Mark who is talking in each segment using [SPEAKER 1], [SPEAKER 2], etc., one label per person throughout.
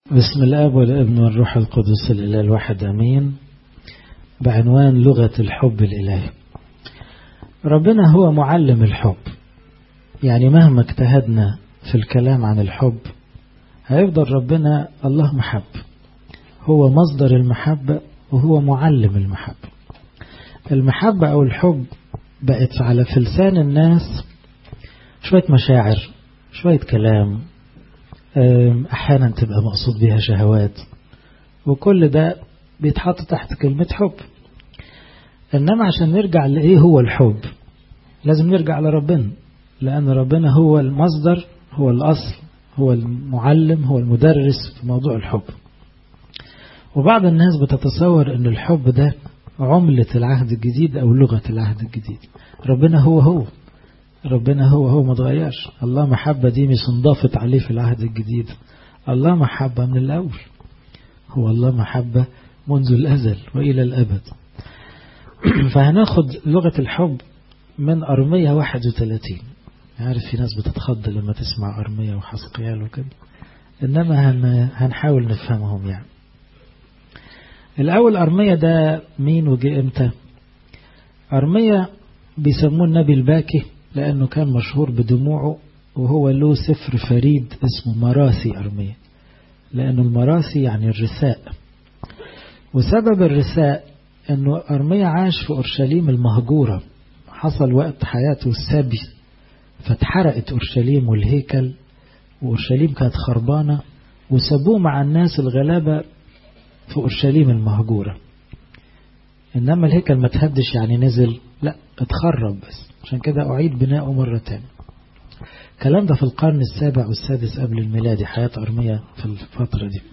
[SPEAKER 1] بسم الاب والابن والروح القدس الاله الواحد امين بعنوان لغه الحب الالهي ربنا هو معلم الحب يعني مهما اجتهدنا في الكلام عن الحب هيفضل ربنا الله محب هو مصدر المحبه وهو معلم المحبه المحبه او الحب بقت على فلسان الناس شويه مشاعر شويه كلام احيانا تبقى مقصود بها شهوات وكل ده بيتحط تحت كلمة حب انما عشان نرجع لايه هو الحب لازم نرجع لربنا لان ربنا هو المصدر هو الاصل هو المعلم هو المدرس في موضوع الحب وبعض الناس بتتصور ان الحب ده عملة العهد الجديد او لغة العهد الجديد ربنا هو هو ربنا هو هو ما اتغيرش الله محبة دي مش انضافت عليه في العهد الجديد الله محبة من الأول هو الله محبة منذ الأزل وإلى الأبد فهناخد لغة الحب من أرمية 31 عارف في ناس بتتخض لما تسمع أرمية وحسقيال وكده إنما هن هنحاول نفهمهم يعني الأول أرمية ده مين وجه إمتى أرمية بيسموه النبي الباكي لأنه كان مشهور بدموعه وهو له سفر فريد اسمه مراسي أرمية لأنه المراسي يعني الرثاء وسبب الرثاء أنه أرمية عاش في أورشليم المهجورة حصل وقت حياته السبي فاتحرقت أورشليم والهيكل وأورشليم كانت خربانة وسابوه مع الناس الغلابة في أورشليم المهجورة إنما الهيكل ما تهدش يعني نزل لا اتخرب بس عشان كده أعيد بناؤه مرة تانية الكلام ده في القرن السابع والسادس قبل الميلادي حياة أرمية في الفترة دي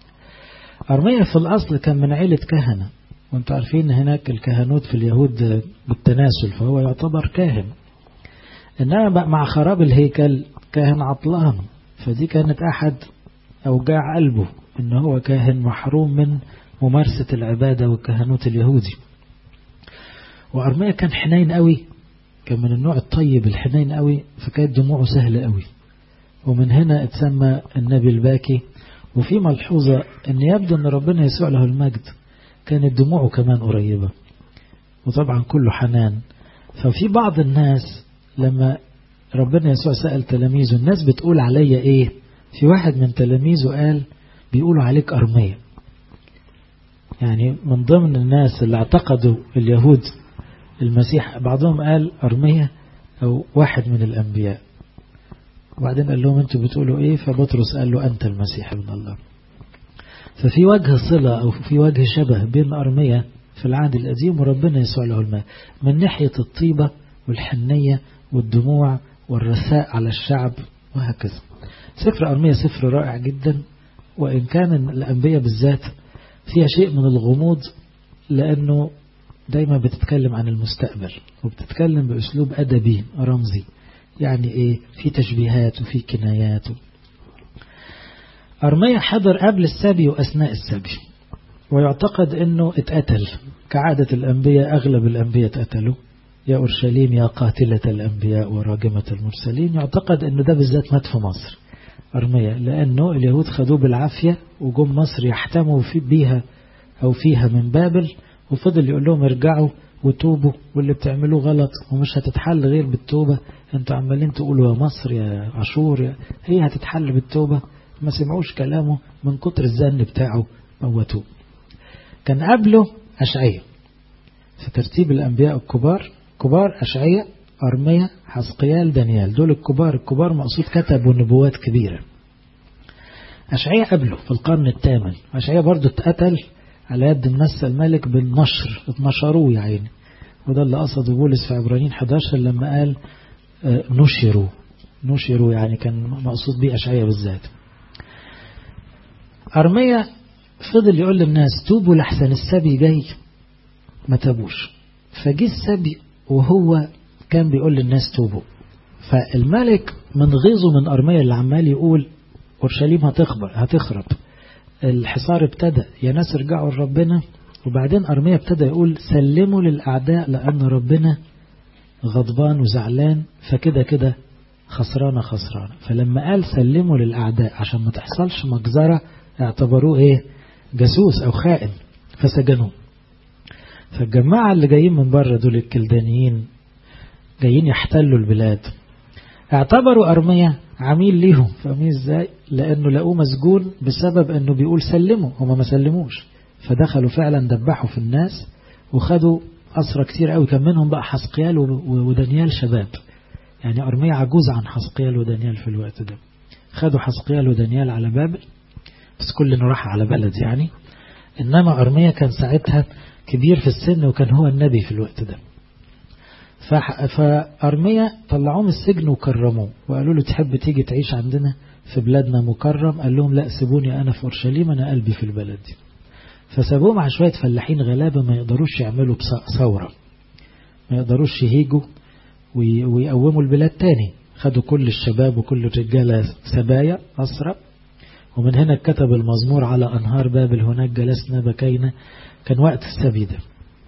[SPEAKER 1] أرمية في الأصل كان من عيلة كهنة وانتوا عارفين هناك الكهنوت في اليهود بالتناسل فهو يعتبر كاهن إنما مع خراب الهيكل كاهن عطلان فدي كانت أحد أوجاع قلبه إن هو كاهن محروم من ممارسة العبادة والكهنوت اليهودي وأرمية كان حنين قوي كان من النوع الطيب الحنين قوي فكانت دموعه سهلة قوي ومن هنا اتسمى النبي الباكي وفي ملحوظة ان يبدو ان ربنا يسوع له المجد كانت دموعه كمان قريبة وطبعا كله حنان ففي بعض الناس لما ربنا يسوع سأل تلاميذه الناس بتقول عليا ايه في واحد من تلاميذه قال بيقولوا عليك أرمية يعني من ضمن الناس اللي اعتقدوا اليهود المسيح بعضهم قال أرمية أو واحد من الأنبياء وبعدين قال لهم أنتوا بتقولوا إيه فبطرس قال له أنت المسيح ابن الله ففي وجه صلة أو في وجه شبه بين أرمية في العهد القديم وربنا يسوع له الماء من ناحية الطيبة والحنية والدموع والرثاء على الشعب وهكذا سفر أرمية سفر رائع جدا وإن كان الأنبياء بالذات فيها شيء من الغموض لأنه دايما بتتكلم عن المستقبل وبتتكلم بأسلوب أدبي رمزي يعني إيه في تشبيهات وفي كنايات أرمية حضر قبل السبي وأثناء السبي ويعتقد أنه اتقتل كعادة الأنبياء أغلب الأنبياء اتقتلوا يا أورشليم يا قاتلة الأنبياء وراجمة المرسلين يعتقد أنه ده بالذات مات في مصر أرمية لأنه اليهود خدوه بالعافية وجم مصر يحتموا في بيها أو فيها من بابل وفضل يقول لهم ارجعوا وتوبوا واللي بتعملوه غلط ومش هتتحل غير بالتوبة انتوا عمالين تقولوا يا مصر يا عاشور يا هي هتتحل بالتوبة ما سمعوش كلامه من كتر الزن بتاعه موتوه كان قبله أشعية في ترتيب الأنبياء الكبار كبار أشعية أرمية حسقيال دانيال دول الكبار الكبار مقصود كتبوا نبوات كبيرة أشعية قبله في القرن الثامن أشعية برضو اتقتل على يد النس الملك بالنشر اتنشروه يا عيني وده اللي قصده بولس في عبرانيين 11 لما قال نشروا نشروا يعني كان مقصود بيه أشعية بالذات أرمية فضل يقول للناس توبوا لحسن السبي جاي ما تابوش فجي السبي وهو كان بيقول للناس توبوا فالملك من غيظه من أرمية اللي عمال يقول أورشليم هتخبر هتخرب الحصار ابتدى يا ناس ارجعوا لربنا وبعدين أرمية ابتدى يقول سلموا للأعداء لأن ربنا غضبان وزعلان فكده كده خسرانة خسرانة فلما قال سلموا للأعداء عشان ما تحصلش مجزرة اعتبروه ايه جاسوس او خائن فسجنوه فالجماعة اللي جايين من بره دول الكلدانيين جايين يحتلوا البلاد اعتبروا أرمية عميل ليهم فاهمين ازاي لانه لقوه مسجون بسبب انه بيقول سلموا هما ما سلموش فدخلوا فعلا دبحوا في الناس وخدوا أسرى كتير قوي كان منهم بقى حسقيال ودانيال شباب يعني أرمية عجوز عن حسقيال ودانيال في الوقت ده خدوا حسقيال ودانيال على بابل بس كل راح على بلد يعني إنما أرمية كان ساعتها كبير في السن وكان هو النبي في الوقت ده فأرمية طلعوه من السجن وكرموه وقالوا له تحب تيجي تعيش عندنا في بلادنا مكرم قال لهم لا سيبوني أنا في أورشليم أنا قلبي في البلد دي فسابوه مع شوية فلاحين غلابة ما يقدروش يعملوا ثورة ما يقدروش يهيجوا ويقوموا البلاد تاني خدوا كل الشباب وكل الرجالة سبايا أسرى ومن هنا كتب المزمور على أنهار بابل هناك جلسنا بكينا كان وقت السبي ده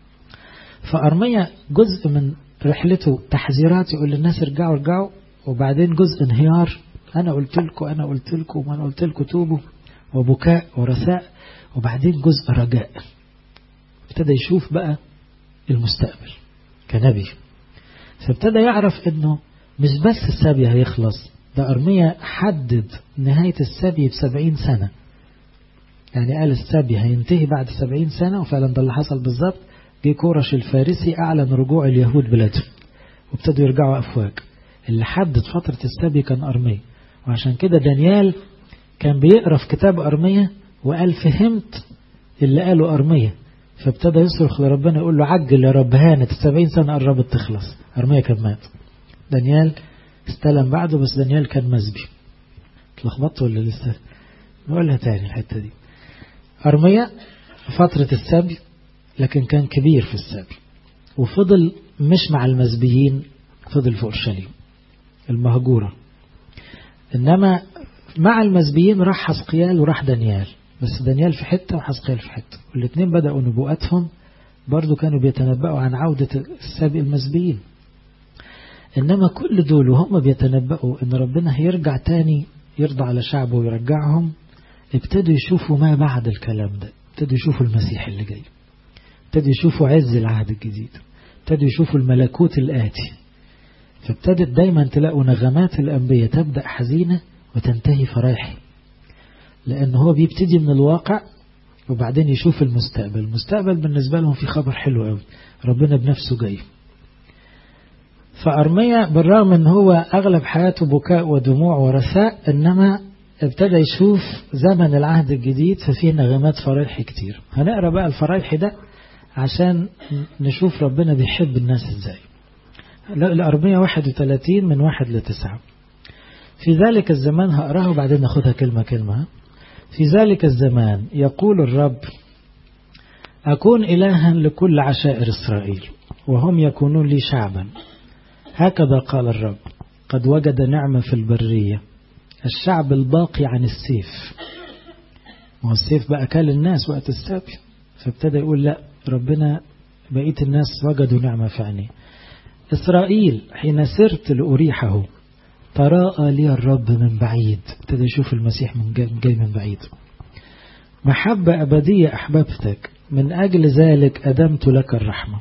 [SPEAKER 1] فأرمية جزء من رحلته تحذيرات يقول للناس ارجعوا ارجعوا وبعدين جزء انهيار أنا قلت لكم أنا قلت لكم وأنا قلت لكم توبوا وبكاء ورثاء وبعدين جزء رجاء ابتدى يشوف بقى المستقبل كنبي فابتدى يعرف انه مش بس السبي هيخلص ده أرمية حدد نهاية السبي بسبعين سنة يعني قال السبي هينتهي بعد سبعين سنة وفعلا ده اللي حصل بالظبط جه كورش الفارسي أعلن رجوع اليهود بلادهم وابتدوا يرجعوا أفواج اللي حدد فترة السبي كان أرمية وعشان كده دانيال كان بيقرأ في كتاب أرمية وقال فهمت اللي قاله أرمية فابتدى يصرخ لربنا يقول له عجل يا رب هانت السبعين سنة قربت تخلص أرمية كان مات دانيال استلم بعده بس دانيال كان مزبي اتلخبطت ولا لسه نقولها تاني الحتة دي أرمية فترة السبي لكن كان كبير في السبي وفضل مش مع المزبيين فضل في أورشليم المهجورة إنما مع المزبيين راح حسقيال وراح دانيال بس دانيال في حتة وحسقيال في حتة والاثنين بدأوا نبوءاتهم برضو كانوا بيتنبأوا عن عودة السابق المزبيين إنما كل دول وهم بيتنبأوا إن ربنا هيرجع تاني يرضى على شعبه ويرجعهم ابتدوا يشوفوا ما بعد الكلام ده ابتدوا يشوفوا المسيح اللي جاي ابتدوا يشوفوا عز العهد الجديد ابتدوا يشوفوا الملكوت الآتي فابتدت دايما تلاقوا نغمات الأنبياء تبدأ حزينة وتنتهي فرايحي لأن هو بيبتدي من الواقع وبعدين يشوف المستقبل المستقبل بالنسبة لهم في خبر حلو قوي ربنا بنفسه جاي فأرمية بالرغم ان هو أغلب حياته بكاء ودموع ورثاء إنما ابتدى يشوف زمن العهد الجديد ففيه نغمات فرايحي كتير هنقرأ بقى الفرايحي ده عشان نشوف ربنا بيحب الناس ازاي الأرمية 31 من واحد لتسعة في ذلك الزمان هقراها وبعدين ناخدها كلمة كلمة في ذلك الزمان يقول الرب أكون إلها لكل عشائر إسرائيل وهم يكونون لي شعبا هكذا قال الرب قد وجد نعمة في البرية الشعب الباقي عن السيف ما السيف بقى كل الناس وقت السبي فابتدى يقول لا ربنا بقية الناس وجدوا نعمة في عينيه إسرائيل حين سرت لأريحه تراءى لي الرب من بعيد ابتدى يشوف المسيح من جاي, جاي من بعيد محبة أبدية أحببتك من أجل ذلك أدمت لك الرحمة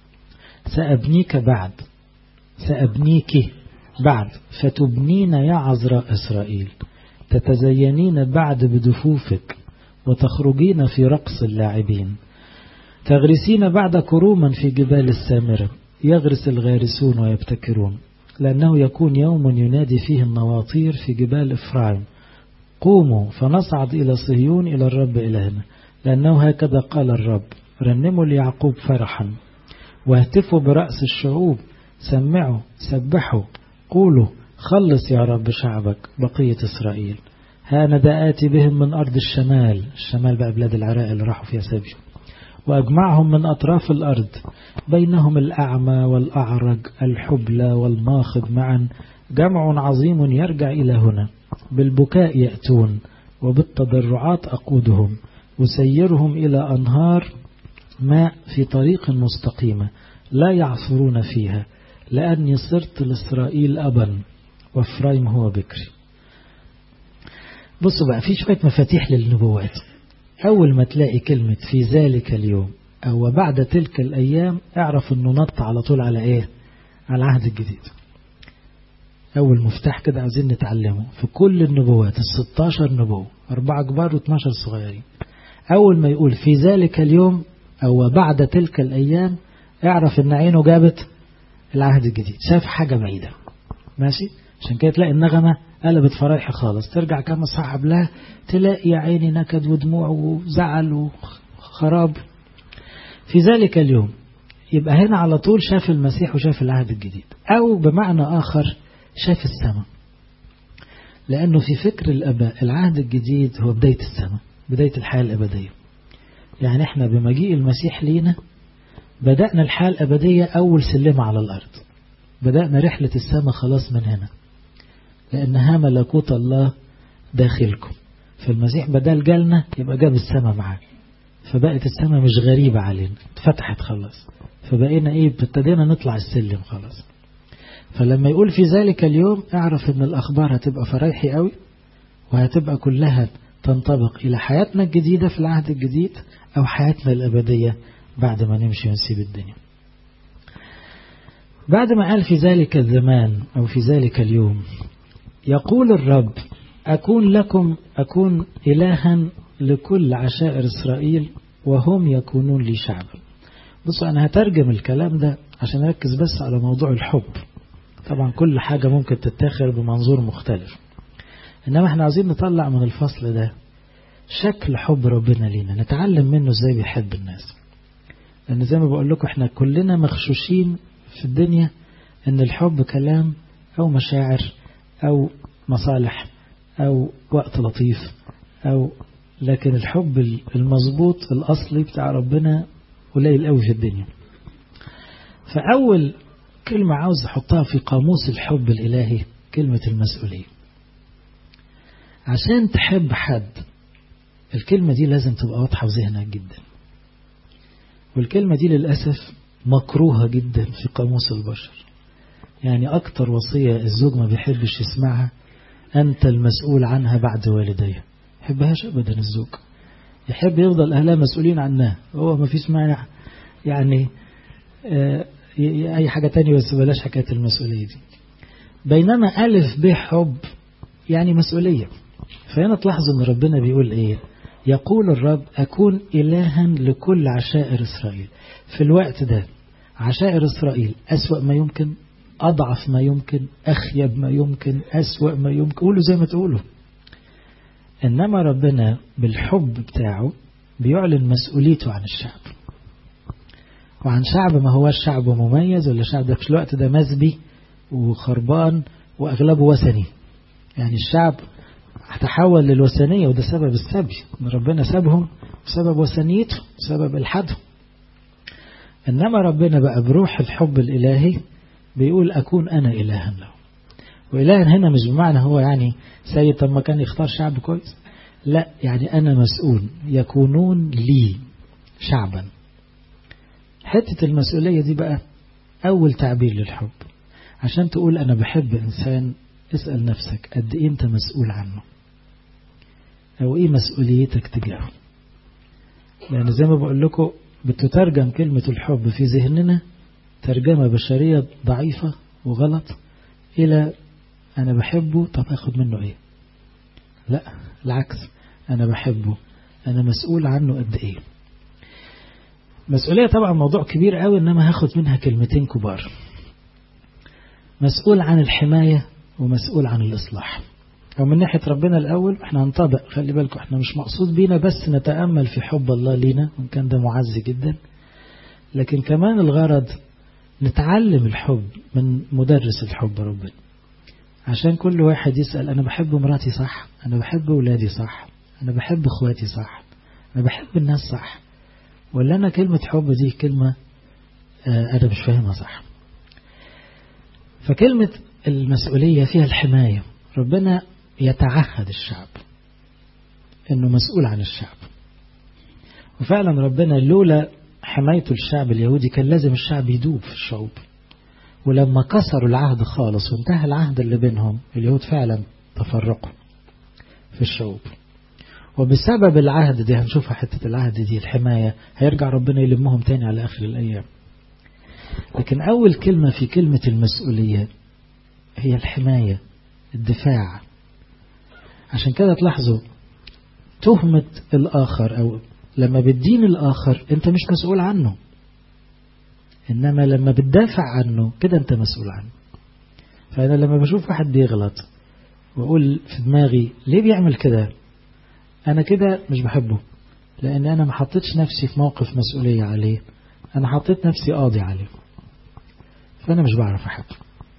[SPEAKER 1] سأبنيك بعد سأبنيك بعد فتبنين يا عذراء إسرائيل تتزينين بعد بدفوفك وتخرجين في رقص اللاعبين تغرسين بعد كروما في جبال السامرة يغرس الغارسون ويبتكرون لأنه يكون يوم ينادي فيه النواطير في جبال إفرايم قوموا فنصعد إلى صهيون إلى الرب إلهنا لأنه هكذا قال الرب رنموا ليعقوب فرحا واهتفوا برأس الشعوب سمعوا سبحوا قولوا خلص يا رب شعبك بقية إسرائيل ها آتي بهم من أرض الشمال الشمال بقى بلاد العراق اللي راحوا فيها سبي وأجمعهم من أطراف الأرض بينهم الأعمى والأعرج الحبلى والماخض معا جمع عظيم يرجع إلى هنا بالبكاء يأتون وبالتضرعات أقودهم وسيرهم إلى أنهار ماء في طريق مستقيمة لا يعثرون فيها لأني صرت لإسرائيل أبا وفرايم هو بكري بصوا بقى في شوية مفاتيح للنبوات أول ما تلاقي كلمة في ذلك اليوم أو بعد تلك الأيام اعرف أنه نط على طول على إيه على العهد الجديد أول مفتاح كده عايزين نتعلمه في كل النبوات الستاشر نبوة أربعة كبار واثناشر صغيرين أول ما يقول في ذلك اليوم أو بعد تلك الأيام اعرف أن عينه جابت العهد الجديد شاف حاجة بعيدة ماشي عشان كده تلاقي النغمة قلبت فرايحة خالص ترجع كما صاحب لها تلاقي يا عيني نكد ودموع وزعل وخراب في ذلك اليوم يبقى هنا على طول شاف المسيح وشاف العهد الجديد أو بمعنى آخر شاف السماء لأنه في فكر الأباء العهد الجديد هو بداية السماء بداية الحياة الأبدية يعني احنا بمجيء المسيح لينا بدأنا الحياة الأبدية أول سلمة على الأرض بدأنا رحلة السماء خلاص من هنا لأنها ملكوت الله داخلكم فالمسيح بدل جالنا يبقى جاب السماء معاه فبقت السماء مش غريبة علينا اتفتحت خلاص فبقينا ايه ابتدينا نطلع السلم خلاص فلما يقول في ذلك اليوم اعرف ان الاخبار هتبقى فرايحي قوي وهتبقى كلها تنطبق الى حياتنا الجديدة في العهد الجديد او حياتنا الابدية بعد ما نمشي ونسيب الدنيا بعد ما قال في ذلك الزمان او في ذلك اليوم يقول الرب أكون لكم أكون إلها لكل عشائر إسرائيل وهم يكونون لي شعبا بصوا أنا هترجم الكلام ده عشان أركز بس على موضوع الحب طبعا كل حاجة ممكن تتاخر بمنظور مختلف إنما احنا عايزين نطلع من الفصل ده شكل حب ربنا لينا نتعلم منه ازاي بيحب الناس لأن زي ما بقول لكم احنا كلنا مخشوشين في الدنيا ان الحب كلام أو مشاعر أو مصالح أو وقت لطيف أو لكن الحب المظبوط الأصلي بتاع ربنا قليل قوي في الدنيا فأول كلمة عاوز أحطها في قاموس الحب الإلهي كلمة المسؤولية عشان تحب حد الكلمة دي لازم تبقى واضحة في ذهنك جدا والكلمة دي للأسف مكروهة جدا في قاموس البشر يعني أكتر وصية الزوج ما بيحبش يسمعها أنت المسؤول عنها بعد والديه يحبهاش أبدا الزوج يحب يفضل أهلها مسؤولين عنها هو ما فيش مانع يعني آه أي حاجة تانية بس بلاش حكاية المسؤولية دي بينما ألف ب حب يعني مسؤولية فهنا تلاحظ أن ربنا بيقول إيه يقول الرب أكون إلها لكل عشائر إسرائيل في الوقت ده عشائر إسرائيل أسوأ ما يمكن أضعف ما يمكن أخيب ما يمكن أسوأ ما يمكن قولوا زي ما تقولوا إنما ربنا بالحب بتاعه بيعلن مسؤوليته عن الشعب وعن شعب ما هو الشعب مميز ولا شعب ده في الوقت ده مزبي وخربان وأغلبه وثني يعني الشعب تحول للوثنية وده سبب السبي ان ربنا سابهم بسبب وثنيته بسبب الحدهم إنما ربنا بقى بروح الحب الإلهي بيقول أكون أنا إلها له وإله هنا مش بمعنى هو يعني سيد طب ما كان يختار شعب كويس لا يعني أنا مسؤول يكونون لي شعبا حتة المسؤولية دي بقى أول تعبير للحب عشان تقول أنا بحب إنسان اسأل نفسك قد إيه أنت مسؤول عنه أو إيه مسؤوليتك تجاهه لأن زي ما بقول لكم بتترجم كلمة الحب في ذهننا ترجمة بشرية ضعيفة وغلط إلى أنا بحبه طب أخد منه إيه لا العكس أنا بحبه أنا مسؤول عنه قد إيه مسؤولية طبعا موضوع كبير قوي إنما هاخد منها كلمتين كبار مسؤول عن الحماية ومسؤول عن الإصلاح أو من ناحية ربنا الأول احنا هنطبق خلي بالكم احنا مش مقصود بينا بس نتأمل في حب الله لينا وإن كان ده معز جدا لكن كمان الغرض نتعلم الحب من مدرس الحب ربنا عشان كل واحد يسأل أنا بحب مراتي صح أنا بحب أولادي صح أنا بحب إخواتي صح أنا بحب الناس صح ولا أنا كلمة حب دي كلمة آه أنا مش فاهمها صح فكلمة المسؤولية فيها الحماية ربنا يتعهد الشعب انه مسؤول عن الشعب وفعلا ربنا لولا حمايته الشعب اليهودي كان لازم الشعب يدوب في الشعوب ولما كسروا العهد خالص وانتهى العهد اللي بينهم اليهود فعلا تفرقوا في الشعوب وبسبب العهد دي هنشوفها حتة العهد دي الحماية هيرجع ربنا يلمهم تاني على آخر الأيام لكن أول كلمة في كلمة المسؤولية هي الحماية الدفاع عشان كده تلاحظوا تهمة الآخر أو لما بتدين الآخر أنت مش مسؤول عنه إنما لما بتدافع عنه كده أنت مسؤول عنه فأنا لما بشوف واحد بيغلط وأقول في دماغي ليه بيعمل كده أنا كده مش بحبه لأن أنا ما حطيتش نفسي في موقف مسؤولية عليه أنا حطيت نفسي قاضي عليه فأنا مش بعرف أحبه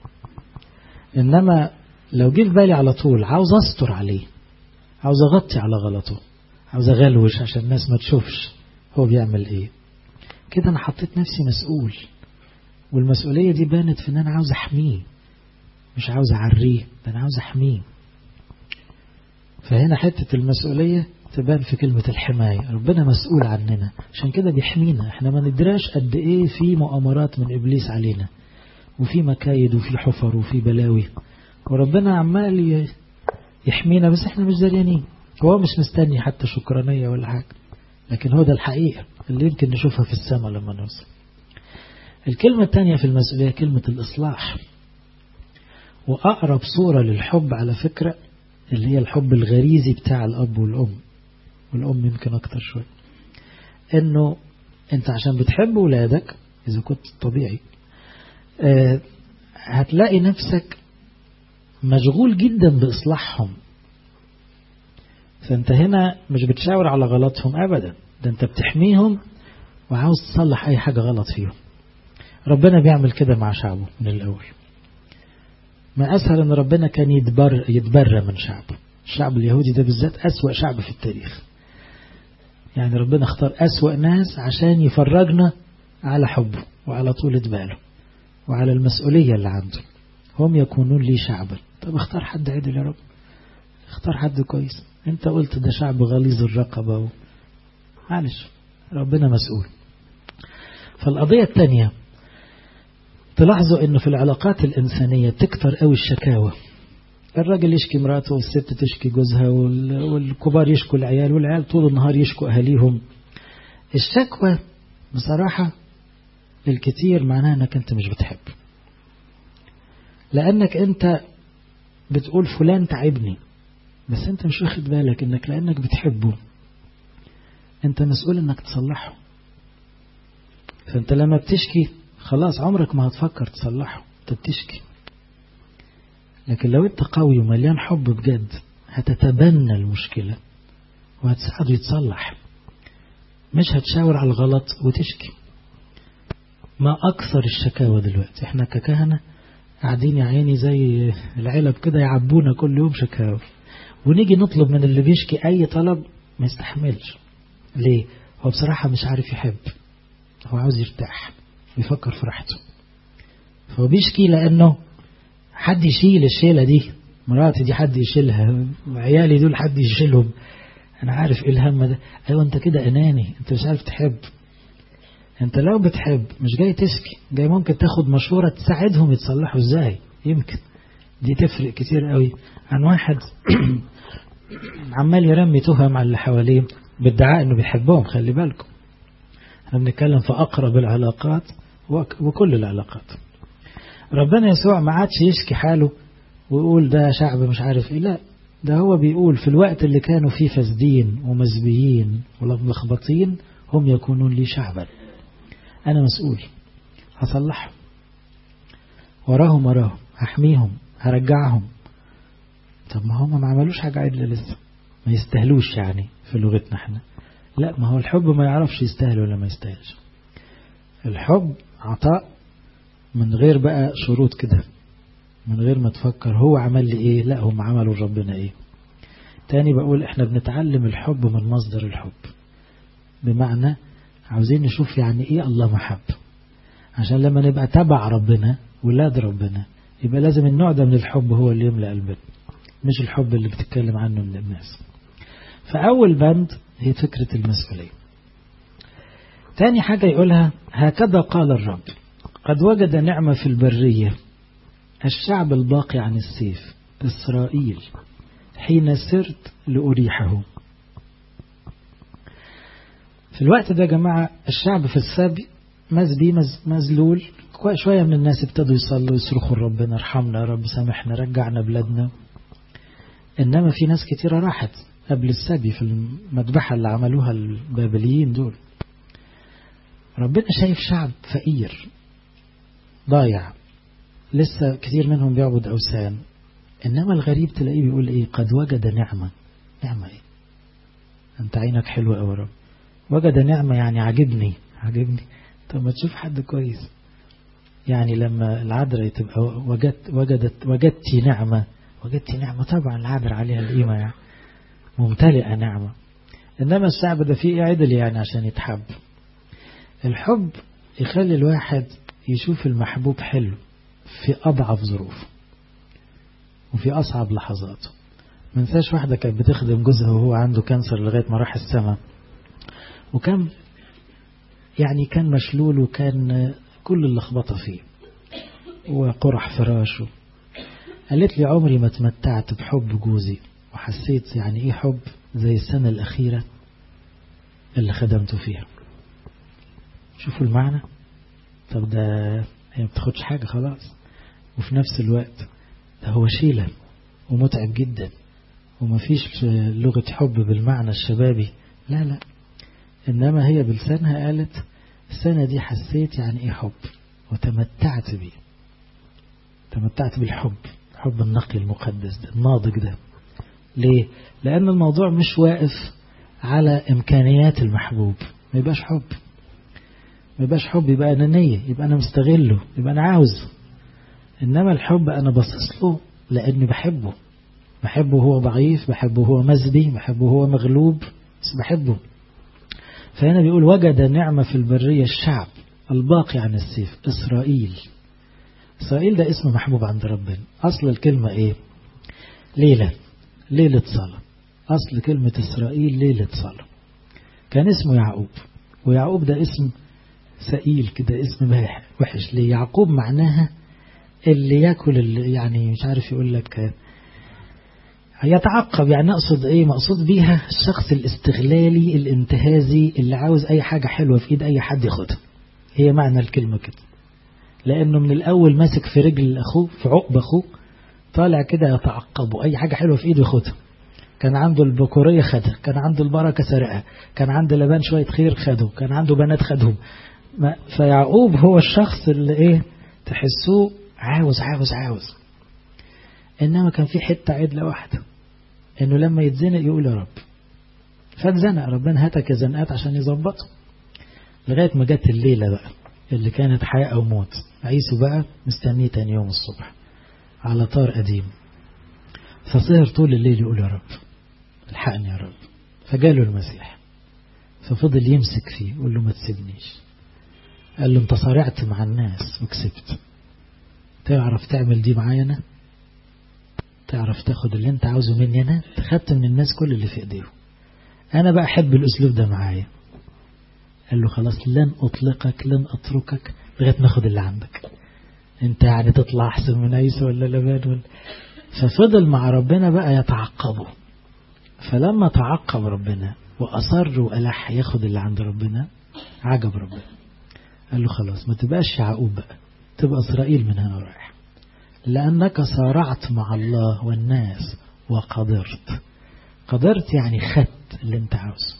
[SPEAKER 1] إنما لو جه في بالي على طول عاوز أستر عليه عاوز أغطي على غلطه عاوز أغلوش عشان الناس ما تشوفش هو بيعمل إيه كده أنا حطيت نفسي مسؤول والمسؤولية دي بانت في إن أنا عاوز أحميه مش عاوز أعريه ده أنا عاوز أحميه فهنا حتة المسؤولية تبان في كلمة الحماية ربنا مسؤول عننا عشان كده بيحمينا احنا ما ندراش قد ايه في مؤامرات من إبليس علينا وفي مكايد وفي حفر وفي بلاوي وربنا عمال يحمينا بس احنا مش داريانين هو مش مستني حتى شكرانية ولا حاجة لكن هو ده الحقيقة اللي يمكن نشوفها في السماء لما نوصل الكلمة الثانية في المسؤولية كلمة الإصلاح وأقرب صورة للحب على فكرة اللي هي الحب الغريزي بتاع الأب والأم والأم يمكن أكتر شوية إنه أنت عشان بتحب ولادك إذا كنت طبيعي آه هتلاقي نفسك مشغول جدا بإصلاحهم فأنت هنا مش بتشاور على غلطهم أبدا ده أنت بتحميهم وعاوز تصلح أي حاجة غلط فيهم ربنا بيعمل كده مع شعبه من الأول ما أسهل أن ربنا كان يتبر يتبرى من شعبه الشعب اليهودي ده بالذات أسوأ شعب في التاريخ يعني ربنا اختار أسوأ ناس عشان يفرجنا على حبه وعلى طولة باله وعلى المسؤولية اللي عنده هم يكونون لي شعبا طب اختار حد عدل يا رب اختار حد كويس انت قلت ده شعب غليظ الرقبة و... معلش ربنا مسؤول فالقضية الثانية تلاحظوا انه في العلاقات الانسانية تكتر قوي الشكاوى الراجل يشكي مراته والست تشكي جوزها والكبار يشكوا العيال والعيال طول النهار يشكوا اهاليهم الشكوى بصراحة الكتير معناها انك انت مش بتحب لانك انت بتقول فلان تعبني بس انت مش واخد بالك انك لانك بتحبه انت مسؤول انك تصلحه فانت لما بتشكي خلاص عمرك ما هتفكر تصلحه انت بتشكي لكن لو انت قوي ومليان حب بجد هتتبنى المشكلة وهتساعده يتصلح مش هتشاور على الغلط وتشكي ما أكثر الشكاوى دلوقتي احنا ككهنة قاعدين يا عيني زي العلب كده يعبونا كل يوم شكاوى ونيجي نطلب من اللي بيشكي أي طلب ما يستحملش ليه؟ هو بصراحة مش عارف يحب هو عاوز يرتاح بيفكر في راحته فهو بيشكي لأنه حد يشيل الشيلة دي مراتي دي حد يشيلها عيالي دول حد يشيلهم أنا عارف إيه الهم ده أيوة أنت كده أناني أنت مش عارف تحب أنت لو بتحب مش جاي تشكي جاي ممكن تاخد مشورة تساعدهم يتصلحوا إزاي يمكن دي تفرق كتير قوي عن واحد عمال يرمي تهم على اللي حواليه بادعاء انه بيحبهم خلي بالكم احنا بنتكلم في اقرب العلاقات وكل العلاقات ربنا يسوع ما عادش يشكي حاله ويقول ده شعب مش عارف ايه لا ده هو بيقول في الوقت اللي كانوا فيه فاسدين ومزبيين ولخبطين هم يكونون لي شعبا انا مسؤول هصلحهم وراهم وراهم هحميهم هرجعهم طب ما هم ما عملوش حاجة عدلة لسه ما يستاهلوش يعني في لغتنا احنا لا ما هو الحب ما يعرفش يستاهل ولا ما يستاهلش الحب عطاء من غير بقى شروط كده من غير ما تفكر هو عمل لي ايه لا هم عملوا ربنا ايه تاني بقول احنا بنتعلم الحب من مصدر الحب بمعنى عاوزين نشوف يعني ايه الله محب عشان لما نبقى تبع ربنا ولاد ربنا يبقى لازم النوع ده من الحب هو اللي يملأ قلبنا مش الحب اللي بتتكلم عنه من الناس فأول بند هي فكرة المسؤولية تاني حاجة يقولها هكذا قال الرب قد وجد نعمة في البرية الشعب الباقي عن السيف إسرائيل حين سرت لأريحه في الوقت ده يا جماعة الشعب في السبي مزبي مز مزلول شوية من الناس ابتدوا يصلوا يصرخوا ربنا ارحمنا يا رب سامحنا رجعنا بلادنا إنما في ناس كتيرة راحت قبل السبي في المذبحة اللي عملوها البابليين دول ربنا شايف شعب فقير ضايع لسه كتير منهم بيعبد أوثان إنما الغريب تلاقيه بيقول إيه قد وجد نعمة نعمة إيه أنت عينك حلوة أوي رب وجد نعمة يعني عجبني عجبني طب ما تشوف حد كويس يعني لما العذراء تبقى وجدت وجدت وجدتي نعمة وجدتي نعمة طبعا العابر عليها القيمة يعني ممتلئة نعمة إنما الشعب ده فيه عدل يعني عشان يتحب الحب يخلي الواحد يشوف المحبوب حلو في أضعف ظروفه وفي أصعب لحظاته ما ننساش واحدة كانت بتخدم جوزها وهو عنده كانسر لغاية ما راح السماء وكان يعني كان مشلول وكان كل اللخبطة فيه وقرح فراشه قالت لي عمري ما تمتعت بحب جوزي وحسيت يعني ايه حب زي السنة الأخيرة اللي خدمته فيها شوفوا المعنى طب ده هي ما بتاخدش حاجة خلاص وفي نفس الوقت ده هو شيلة ومتعب جدا ومفيش لغة حب بالمعنى الشبابي لا لا إنما هي بلسانها قالت السنة دي حسيت يعني إيه حب وتمتعت بيه تمتعت بالحب الحب النقي المقدس ده الناضج ده ليه؟ لأن الموضوع مش واقف على إمكانيات المحبوب ما يبقاش حب ما يبقاش حب يبقى أنانية يبقى أنا مستغله يبقى أنا عاوز إنما الحب أنا بصص له لأني بحبه بحبه هو ضعيف بحبه هو مزبي بحبه هو مغلوب بس بحبه فهنا بيقول وجد نعمة في البرية الشعب الباقي عن السيف إسرائيل إسرائيل ده اسم محبوب عند ربنا أصل الكلمة إيه ليلة ليلة صلاة أصل كلمة إسرائيل ليلة صلاة كان اسمه يعقوب ويعقوب ده اسم سئيل كده اسم وحش ليه يعقوب معناها اللي ياكل اللي يعني مش عارف يقول لك يتعقب يعني اقصد ايه مقصود بيها الشخص الاستغلالي الانتهازي اللي عاوز اي حاجة حلوة في ايد اي حد ياخدها هي معنى الكلمة كده لانه من الاول ماسك في رجل اخوه في عقب اخوه طالع كده يتعقبه اي حاجة حلوة في ايده ياخدها كان عنده البكورية خدها كان عنده البركة سرقها كان عنده لبان شوية خير خده كان عنده بنات خدهم فيعقوب هو الشخص اللي ايه تحسوه عاوز عاوز عاوز انما كان في حتة عدلة واحدة انه لما يتزنق يقول يا رب فاتزنق ربنا هاتك زنقات عشان يظبطه لغاية ما جت الليلة بقى اللي كانت حياة او موت عيسو بقى مستنيه تاني يوم الصبح على طار قديم فسهر طول الليل يقول يا رب الحقني يا رب فجاله المسيح ففضل يمسك فيه يقول له ما تسيبنيش قال له انت صارعت مع الناس وكسبت تعرف تعمل دي معايا انا تعرف تاخد اللي انت عاوزه مني انا خدت من الناس كل اللي في ايديهم انا بقى احب الاسلوب ده معايا قال له خلاص لن اطلقك لن اتركك لغايه ما اخد اللي عندك انت يعني تطلع احسن من عيسى ولا لبان ولا ففضل مع ربنا بقى يتعقبه فلما تعقب ربنا واصر والح ياخد اللي عند ربنا عجب ربنا قال له خلاص ما تبقاش يعقوب بقى تبقى اسرائيل من هنا رايح لأنك صارعت مع الله والناس وقدرت قدرت يعني خدت اللي انت عاوزه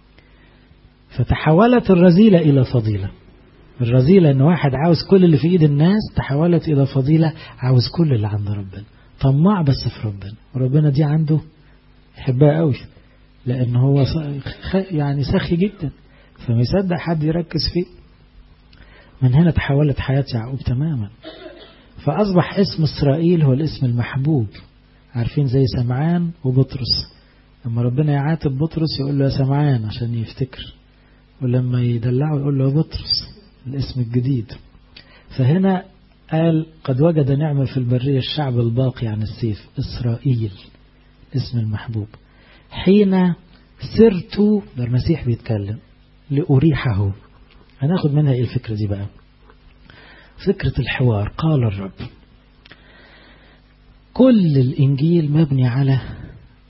[SPEAKER 1] فتحولت الرذيلة إلى فضيلة الرذيلة ان واحد عاوز كل اللي في ايد الناس تحولت إلى فضيلة عاوز كل اللي عند ربنا طماع بس في ربنا وربنا دي عنده يحبها قوي لأن هو يعني سخي جدا فما يصدق حد يركز فيه من هنا تحولت حياة يعقوب تماما فأصبح اسم إسرائيل هو الاسم المحبوب عارفين زي سمعان وبطرس لما ربنا يعاتب بطرس يقول له يا سمعان عشان يفتكر ولما يدلعه يقول له يا بطرس الاسم الجديد فهنا قال قد وجد نعمة في البرية الشعب الباقي عن السيف إسرائيل اسم المحبوب حين سرت ده المسيح بيتكلم لأريحه هناخد منها ايه الفكرة دي بقى فكرة الحوار قال الرب كل الإنجيل مبني على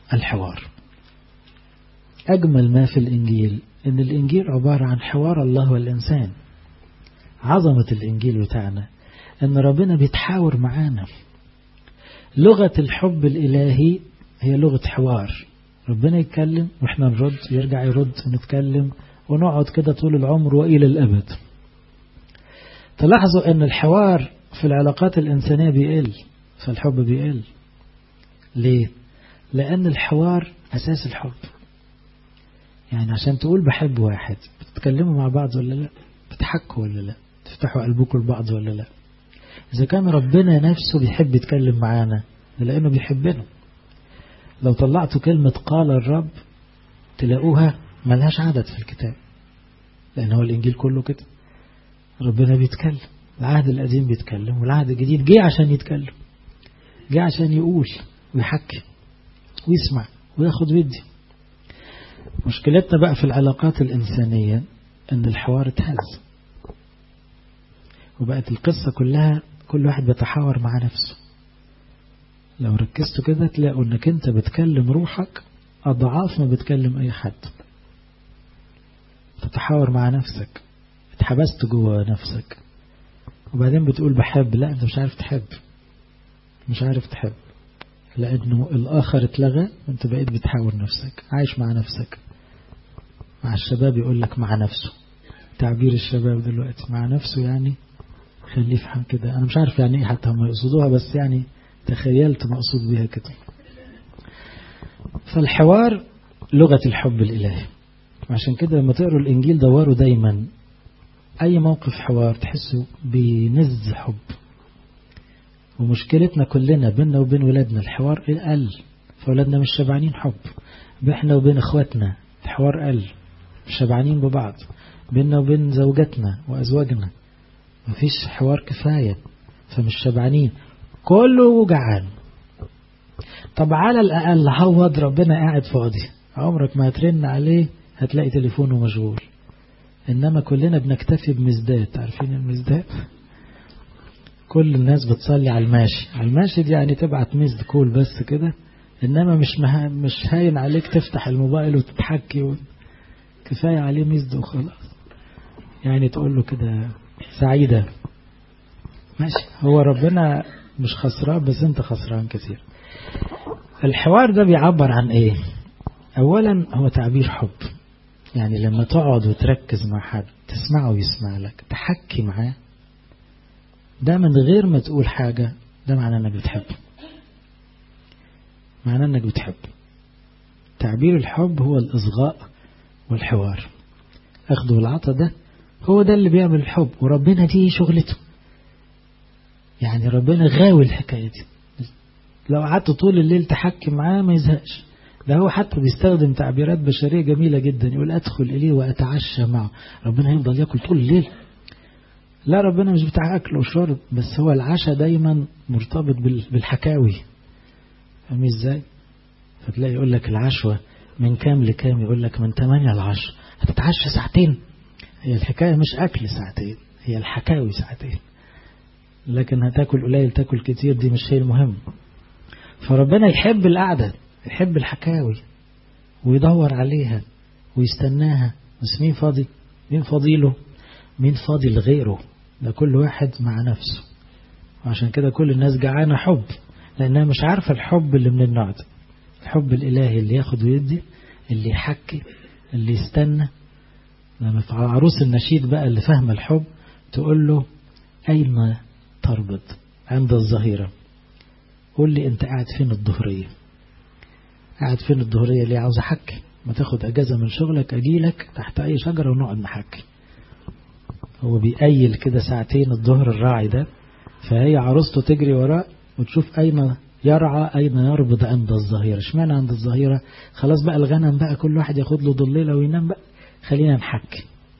[SPEAKER 1] الحوار أجمل ما في الإنجيل إن الإنجيل عبارة عن حوار الله والإنسان عظمة الإنجيل بتاعنا إن ربنا بيتحاور معانا لغة الحب الإلهي هي لغة حوار ربنا يتكلم وإحنا نرد يرجع يرد ونتكلم ونقعد كده طول العمر وإلى الأبد تلاحظوا أن الحوار في العلاقات الإنسانية بيقل فالحب بيقل ليه؟ لأن الحوار أساس الحب يعني عشان تقول بحب واحد بتتكلموا مع بعض ولا لا بتحكوا ولا لا تفتحوا قلبكم لبعض ولا لا إذا كان ربنا نفسه بيحب يتكلم معانا لأنه بيحبنا لو طلعتوا كلمة قال الرب تلاقوها ملهاش عدد في الكتاب لأن هو الإنجيل كله كده ربنا بيتكلم العهد القديم بيتكلم والعهد الجديد جه عشان يتكلم جه عشان يقول ويحكي ويسمع وياخد ويدي مشكلتنا بقى في العلاقات الإنسانية أن الحوار اتهز وبقت القصة كلها كل واحد بيتحاور مع نفسه لو ركزتوا كده تلاقوا انك انت بتكلم روحك أضعاف ما بتكلم أي حد تتحاور مع نفسك اتحبست جوه نفسك وبعدين بتقول بحب لا انت مش عارف تحب مش عارف تحب لأنه الآخر اتلغى وانت بقيت بتحاور نفسك عايش مع نفسك مع الشباب يقول لك مع نفسه تعبير الشباب دلوقتي مع نفسه يعني خليه يفهم كده أنا مش عارف يعني إيه حتى هم يقصدوها بس يعني تخيلت مقصود بها كده فالحوار لغة الحب الإلهي عشان كده لما تقروا الإنجيل دوروا دايما أي موقف حوار تحسوا بنز حب ومشكلتنا كلنا بيننا وبين ولادنا الحوار قل فولادنا مش شبعانين حب بيننا وبين اخواتنا الحوار قل مش شبعانين ببعض بيننا وبين زوجاتنا وأزواجنا مفيش حوار كفاية فمش شبعانين كله جعان طب على الأقل عوض ربنا قاعد فاضي عمرك ما هترن عليه هتلاقي تليفونه مشغول إنما كلنا بنكتفي بمزداد عارفين المزداد كل الناس بتصلي على الماشي على الماشي دي يعني تبعت مزد كول بس كده إنما مش مها مش هاين عليك تفتح الموبايل وتتحكي و... كفاية عليه مزد وخلاص يعني تقول له كده سعيدة ماشي هو ربنا مش خسران بس انت خسران كثير الحوار ده بيعبر عن ايه اولا هو تعبير حب يعني لما تقعد وتركز مع حد تسمعه ويسمع لك تحكي معاه ده من غير ما تقول حاجة ده معناه انك بتحب معناه انك بتحب تعبير الحب هو الإصغاء والحوار أخذ والعطا ده هو ده اللي بيعمل الحب وربنا دي شغلته يعني ربنا غاوي الحكاية دي لو قعدت طول الليل تحكي معاه ما يزهقش ده هو حتى بيستخدم تعبيرات بشرية جميلة جدا يقول أدخل إليه وأتعشى معه ربنا هيفضل يأكل طول الليل لا ربنا مش بتاع أكل وشرب بس هو العشاء دايما مرتبط بالحكاوي فاهم ازاي فتلاقي يقول لك العشوة من كام لكام يقول لك من 8 ل 10 هتتعشى ساعتين هي الحكاية مش أكل ساعتين هي الحكاوي ساعتين لكن هتاكل قليل تاكل كتير دي مش هي المهم فربنا يحب القعدة يحب الحكاوي ويدور عليها ويستناها بس مين فاضي مين فاضيله مين فاضي لغيره ده كل واحد مع نفسه وعشان كده كل الناس جعانة حب لأنها مش عارفة الحب اللي من النوع ده الحب الإلهي اللي ياخد ويدي اللي يحكي اللي يستنى لما في عروس النشيد بقى اللي فاهمة الحب تقول له أين تربط عند الظهيرة قول لي أنت قاعد فين الظهرية قاعد فين الظهرية ليه عاوز أحكي ما تاخد أجازة من شغلك أجيلك تحت أي شجرة ونقعد نحكي هو بيقيل كده ساعتين الظهر الراعي ده فهي عروسته تجري وراه وتشوف أين يرعى أين يربض عند الظهيرة اشمعنى عند الظهيرة خلاص بقى الغنم بقى كل واحد ياخد له ضليلة وينام بقى خلينا نحكي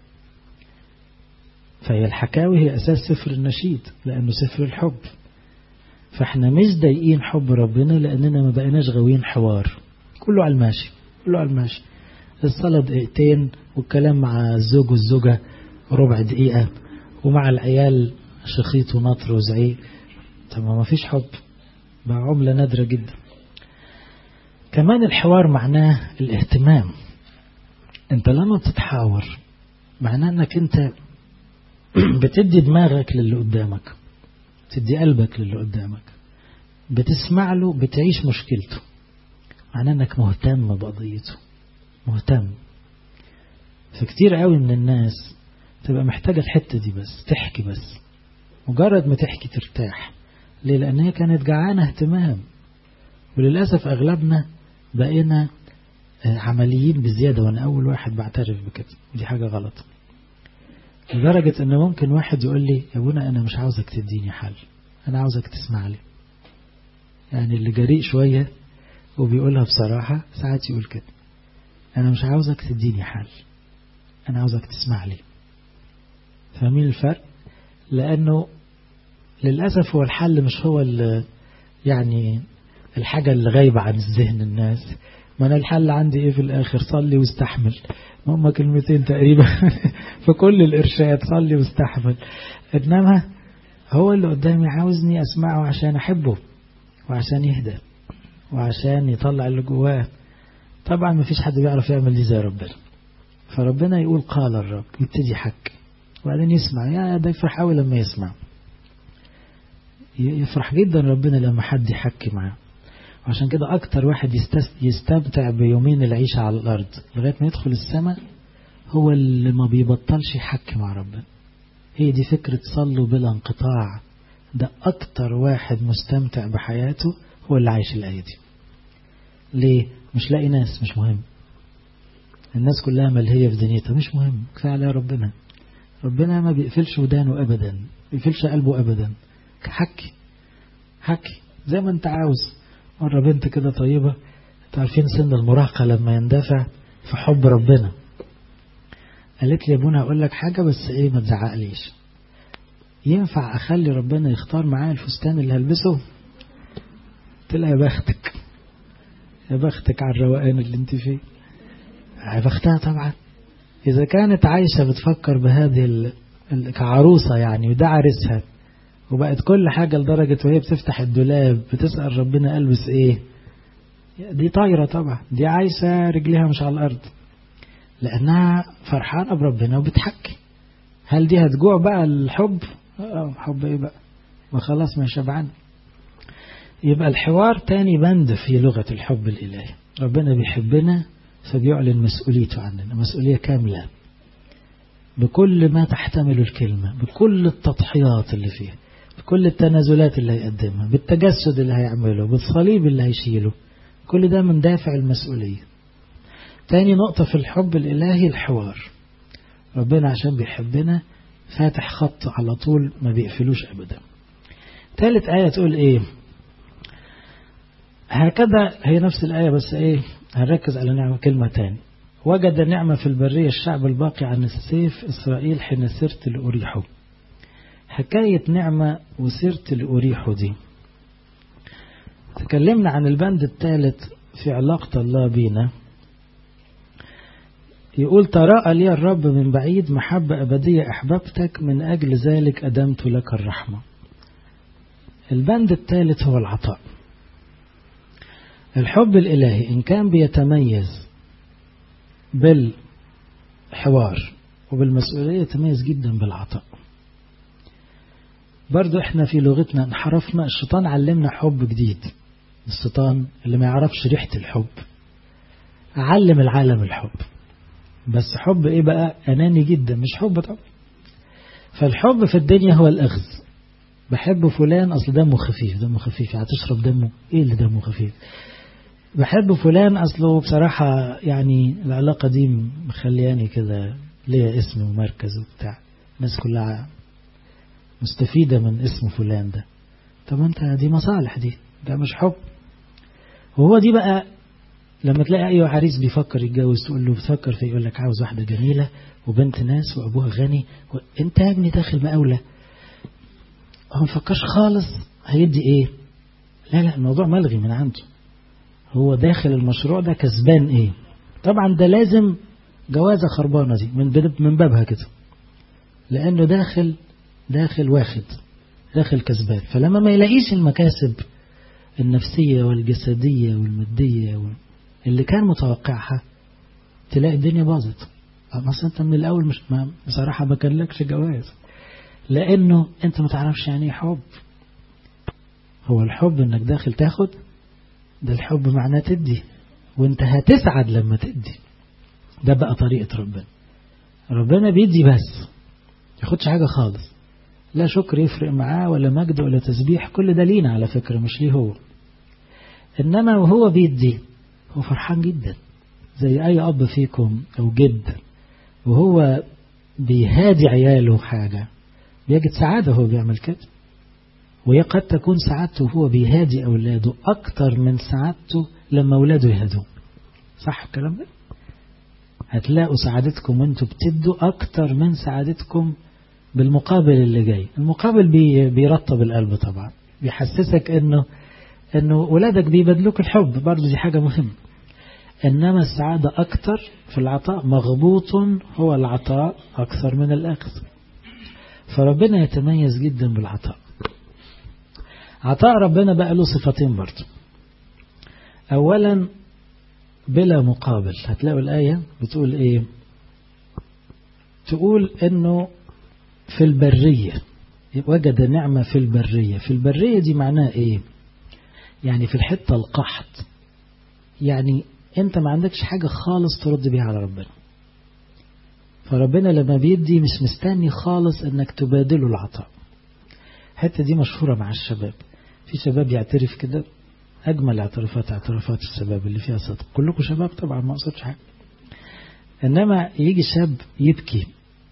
[SPEAKER 1] فهي الحكاوي هي أساس سفر النشيد لأنه سفر الحب فاحنا مش ضايقين حب ربنا لأننا ما بقيناش غاويين حوار كله على الماشي كله على الماشي الصلاة دقيقتين والكلام مع الزوج والزوجة ربع دقيقة ومع العيال شخيط ونطر وزعيق طب ما فيش حب بقى عملة نادرة جدا كمان الحوار معناه الاهتمام انت لما بتتحاور معناه انك انت بتدي دماغك للي قدامك تدي قلبك للي قدامك بتسمع له بتعيش مشكلته معناه انك مهتم بقضيته مهتم فكتير قوي من الناس تبقى محتاجة الحتة دي بس تحكي بس مجرد ما تحكي ترتاح ليه لأن هي كانت جعانة اهتمام وللأسف أغلبنا بقينا عمليين بزيادة وأنا أول واحد بعترف بكده دي حاجة غلط لدرجة أن ممكن واحد يقول لي يا ابونا أنا مش عاوزك تديني حل أنا عاوزك تسمع لي يعني اللي جريء شوية وبيقولها بصراحة ساعات يقول كده أنا مش عاوزك تديني حل أنا عاوزك تسمع لي فاهمين الفرق لأنه للأسف هو الحل مش هو يعني الحاجة اللي غايبة عن الذهن الناس ما أنا الحل عندي إيه في الآخر صلي واستحمل هما كلمتين تقريبا في كل الإرشاد صلي واستحمل إنما هو اللي قدامي عاوزني أسمعه عشان أحبه وعشان يهدى وعشان يطلع اللي جواه طبعا ما فيش حد بيعرف يعمل دي زي ربنا فربنا يقول قال الرب يبتدي يحكي وبعدين يسمع يا ده يفرح قوي لما يسمع يفرح جدا ربنا لما حد يحكي معاه وعشان كده أكتر واحد يستمتع بيومين العيشة على الأرض لغاية ما يدخل السماء هو اللي ما بيبطلش يحكي مع ربنا هي دي فكرة صلوا بلا انقطاع ده أكتر واحد مستمتع بحياته هو اللي عايش الآية دي ليه؟ مش لاقي ناس مش مهم الناس كلها ملهية في دنيتها مش مهم كفاية عليها ربنا ربنا ما بيقفلش ودانه أبدا ما بيقفلش قلبه أبدا حكي حكي زي ما انت عاوز مرة بنت كده طيبة تعرفين سن المراهقة لما يندفع في حب ربنا قالت لي يا ابونا اقول لك حاجة بس ايه ما تزعقليش ينفع اخلي ربنا يختار معايا الفستان اللي هلبسه قلت لها يا بختك يا بختك على الروقان اللي انت فيه يا بختها طبعا اذا كانت عايشة بتفكر بهذه ال... كعروسة يعني وده عرسها وبقت كل حاجة لدرجة وهي بتفتح الدولاب بتسأل ربنا ألبس إيه دي طايرة طبعا دي عايشة رجليها مش على الأرض لأنها فرحانة بربنا وبتحكي هل دي هتجوع بقى الحب اه حب ايه بقى وخلاص ما شبعان يبقى الحوار تاني بند في لغة الحب الإلهي ربنا بيحبنا فبيعلن مسؤوليته عننا مسؤولية كاملة بكل ما تحتمل الكلمة بكل التضحيات اللي فيها بكل التنازلات اللي هيقدمها بالتجسد اللي هيعمله بالصليب اللي هيشيله كل ده من دافع المسؤولية تاني نقطة في الحب الإلهي الحوار ربنا عشان بيحبنا فاتح خط على طول ما بيقفلوش أبدا ثالث آية تقول إيه هكذا هي نفس الآية بس إيه هنركز على نعمة كلمة تاني وجد نعمة في البرية الشعب الباقي عن السيف إسرائيل حين سرت لأريحه حكاية نعمة وسرت لأريحه دي تكلمنا عن البند الثالث في علاقة الله بينا يقول تراءى لي الرب من بعيد محبة أبدية أحببتك من أجل ذلك أدمت لك الرحمة البند الثالث هو العطاء الحب الإلهي إن كان بيتميز بالحوار وبالمسؤولية يتميز جدا بالعطاء برضو احنا في لغتنا انحرفنا الشيطان علمنا حب جديد الشيطان اللي ما يعرفش ريحة الحب علم العالم الحب بس حب ايه بقى اناني جدا مش حب طبعا فالحب في الدنيا هو الاخذ بحب فلان اصل دمه خفيف دمه خفيف هتشرب دمه ايه اللي دمه خفيف بحب فلان اصله بصراحة يعني العلاقة دي مخلياني كده ليا اسم ومركز وبتاع الناس كلها مستفيدة من اسم فلان ده طب انت دي مصالح دي ده مش حب وهو دي بقى لما تلاقي أي عريس بيفكر يتجوز تقول له بتفكر في يقول لك عاوز واحدة جميلة وبنت ناس وأبوها غني وانت يا ابني داخل مقاولة هو مفكرش خالص هيدي ايه لا لا الموضوع ملغي من عنده هو داخل المشروع ده كسبان ايه طبعا ده لازم جوازة خربانة دي من من بابها كده لأنه داخل داخل واخد داخل كسبان فلما ما يلاقيش المكاسب النفسية والجسدية والمادية اللي كان متوقعها تلاقي الدنيا باظت مثلا انت من الاول مش ما بصراحه ما كان لكش جواز لانه انت ما تعرفش يعني ايه حب هو الحب انك داخل تاخد ده الحب معناه تدي وانت هتسعد لما تدي ده بقى طريقة ربنا ربنا بيدي بس ياخدش حاجة خالص لا شكر يفرق معاه ولا مجد ولا تسبيح كل ده لينا على فكرة مش ليه هو إنما وهو بيدي هو فرحان جدا زي أي أب فيكم أو جد وهو بيهادي عياله حاجة بيجد سعادة هو بيعمل كده وهي قد تكون سعادته وهو بيهادي أولاده أكتر من سعادته لما أولاده يهدوا صح الكلام ده؟ هتلاقوا سعادتكم وانتوا بتدوا أكتر من سعادتكم بالمقابل اللي جاي المقابل بي بيرطب القلب طبعا بيحسسك انه انه ولادك بيبادلوك الحب برضه دي حاجة مهمة انما السعادة اكتر في العطاء مغبوط هو العطاء اكثر من الاخذ فربنا يتميز جدا بالعطاء عطاء ربنا بقى له صفتين برضه اولا بلا مقابل هتلاقوا الآية بتقول ايه تقول انه في البرية وجد نعمة في البرية في البرية دي معناها ايه يعني في الحتة القحط يعني انت ما عندكش حاجة خالص ترد بيها على ربنا فربنا لما بيدي مش مستني خالص انك تبادله العطاء الحتة دي مشهورة مع الشباب في شباب يعترف كده أجمل اعترافات اعترافات الشباب اللي فيها صدق كلكم شباب طبعا ما أقصدش حاجة إنما يجي شاب يبكي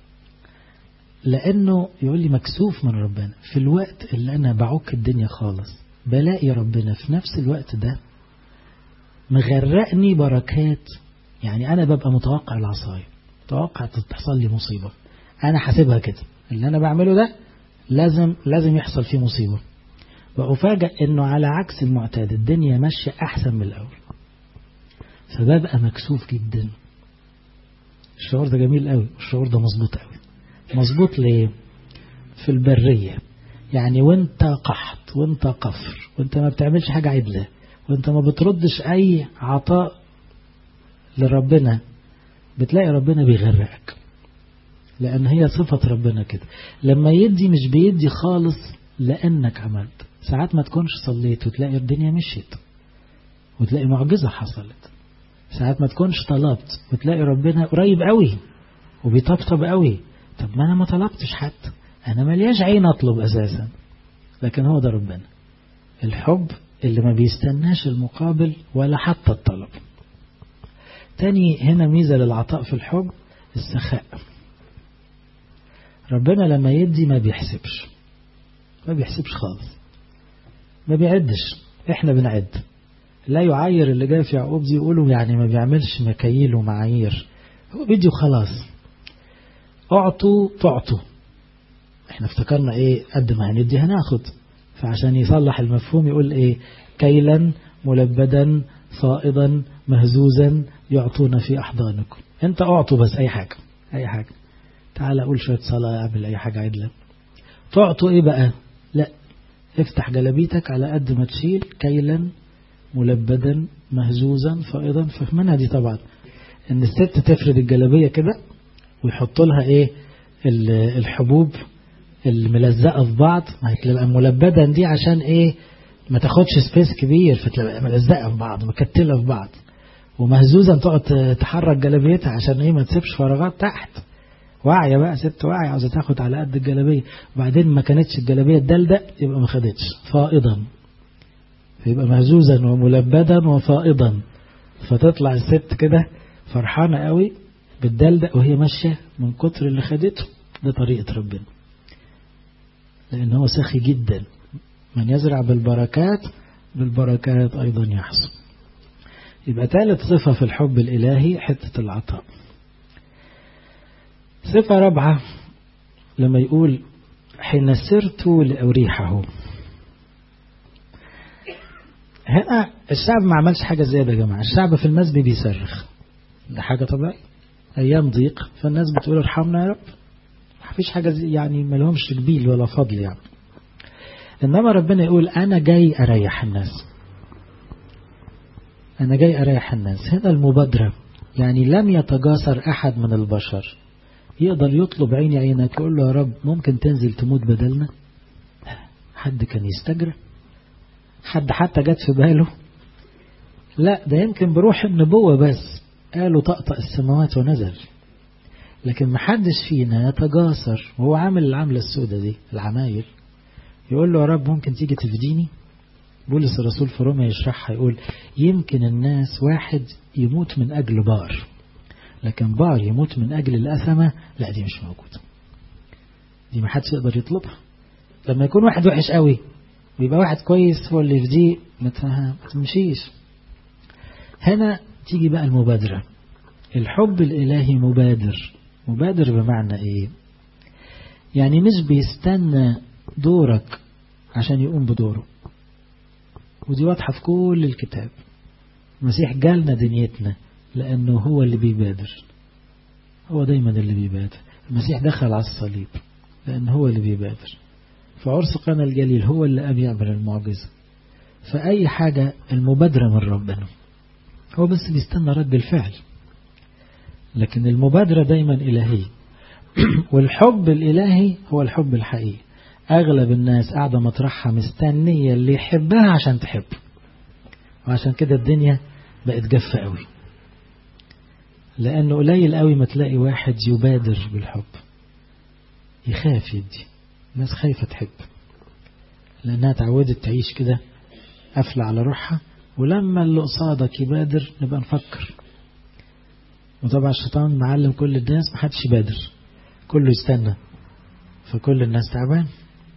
[SPEAKER 1] لأنه يقول لي مكسوف من ربنا في الوقت اللي أنا بعك الدنيا خالص بلاقي ربنا في نفس الوقت ده مغرقني بركات يعني أنا ببقى متوقع العصاية متوقع تحصل لي مصيبة أنا حاسبها كده اللي أنا بعمله ده لازم لازم يحصل فيه مصيبة وأفاجأ أنه على عكس المعتاد الدنيا ماشية أحسن من الأول فببقى مكسوف جدا الشعور ده جميل قوي والشعور ده مظبوط قوي مظبوط ليه في البرية يعني وانت قحط وانت قفر وانت ما بتعملش حاجة عدلة وانت ما بتردش أي عطاء لربنا بتلاقي ربنا بيغرقك لأن هي صفة ربنا كده لما يدي مش بيدي خالص لأنك عملت ساعات ما تكونش صليت وتلاقي الدنيا مشيت وتلاقي معجزة حصلت ساعات ما تكونش طلبت وتلاقي ربنا قريب قوي وبيطبطب قوي طب ما أنا ما طلبتش حتى أنا ملياش عين أطلب أساسا لكن هو ده ربنا الحب اللي ما بيستناش المقابل ولا حتى الطلب تاني هنا ميزة للعطاء في الحب السخاء ربنا لما يدي ما بيحسبش ما بيحسبش خالص ما بيعدش احنا بنعد لا يعاير اللي جاي في يعقوب دي يقولوا يعني ما بيعملش مكاييل ومعايير هو بيدي وخلاص اعطوا تعطوا احنا افتكرنا ايه قد ما هندي هناخد فعشان يصلح المفهوم يقول ايه كيلا ملبدا فائضا مهزوزا يعطون في احضانكم انت اعطوا بس اي حاجة اي حاجة تعال اقول شوية صلاة اعمل اي حاجة عدلة تعطوا ايه بقى لا افتح جلبيتك على قد ما تشيل كيلا ملبدا مهزوزا فائضا فهمنا دي طبعا ان الست تفرد الجلبية كده ويحط لها ايه الحبوب الملزقة في بعض ما هتبقى ملبدا دي عشان ايه ما تاخدش سبيس كبير فتبقى ملزقة في بعض مكتلة في بعض ومهزوزا تقعد تحرك جلبيتها عشان ايه ما تسيبش فراغات تحت واعية بقى ست واعية عاوزة تاخد على قد الجلبية وبعدين ما كانتش الجلبية تدلدق يبقى ما خدتش فائضا فيبقى مهزوزا وملبدا وفائضا فتطلع الست كده فرحانة قوي بتدلدق وهي ماشية من كتر اللي خدته ده طريقة ربنا لأن هو سخي جدا من يزرع بالبركات بالبركات أيضا يحصل يبقى ثالث صفة في الحب الإلهي حتة العطاء صفة رابعة لما يقول حين سرت لأريحه هنا الشعب ما عملش حاجة زيادة يا جماعة الشعب في المسبي بيصرخ ده حاجة طبيعية أيام ضيق فالناس بتقول ارحمنا يا رب ما فيش حاجة زي يعني ما لهمش جبيل ولا فضل يعني إنما ربنا يقول أنا جاي أريح الناس أنا جاي أريح الناس هنا المبادرة يعني لم يتجاسر أحد من البشر يقدر يطلب عيني عينك يقول له يا رب ممكن تنزل تموت بدلنا حد كان يستجرى حد حتى جت في باله لا ده يمكن بروح النبوة بس قالوا طقطق السماوات ونزل لكن محدش فينا يتجاسر وهو عامل العملة السوداء دي العمايل يقول له يا رب ممكن تيجي تفديني بولس الرسول في روما يشرحها يقول يمكن الناس واحد يموت من أجل بار لكن بار يموت من أجل الأثمة لا دي مش موجودة دي ما حدش يقدر يطلبها لما يكون واحد وحش قوي ويبقى واحد كويس هو اللي يفديه ما تمشيش هنا تيجي بقى المبادرة الحب الإلهي مبادر مبادر بمعنى إيه يعني مش بيستنى دورك عشان يقوم بدوره ودي واضحة في كل الكتاب المسيح جالنا دنيتنا لأنه هو اللي بيبادر هو دايما اللي بيبادر المسيح دخل على الصليب لأنه هو اللي بيبادر فعرس قنا الجليل هو اللي قام يعمل المعجزة فأي حاجة المبادرة من ربنا هو بس بيستنى رد الفعل لكن المبادرة دايما إلهية والحب الإلهي هو الحب الحقيقي أغلب الناس قاعدة مطرحها مستنية اللي يحبها عشان تحب وعشان كده الدنيا بقت جافة قوي لأنه قليل قوي ما تلاقي واحد يبادر بالحب يخاف يدي الناس خايفة تحب لأنها تعودت تعيش كده قافلة على روحها ولما اللي قصادك يبادر نبقى نفكر وطبعا الشيطان معلم كل الناس محدش يبادر كله يستنى فكل الناس تعبان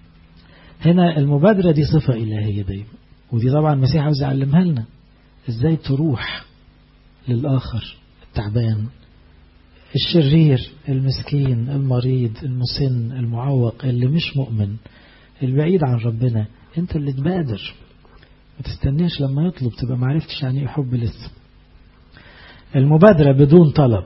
[SPEAKER 1] هنا المبادرة دي صفة إلهية دايما ودي طبعا المسيح عاوز يعلمها لنا ازاي تروح للآخر التعبان الشرير المسكين المريض المسن المعوق اللي مش مؤمن البعيد عن ربنا انت اللي تبادر ما تستناش لما يطلب تبقى معرفتش يعني ايه حب لسه المبادرة بدون طلب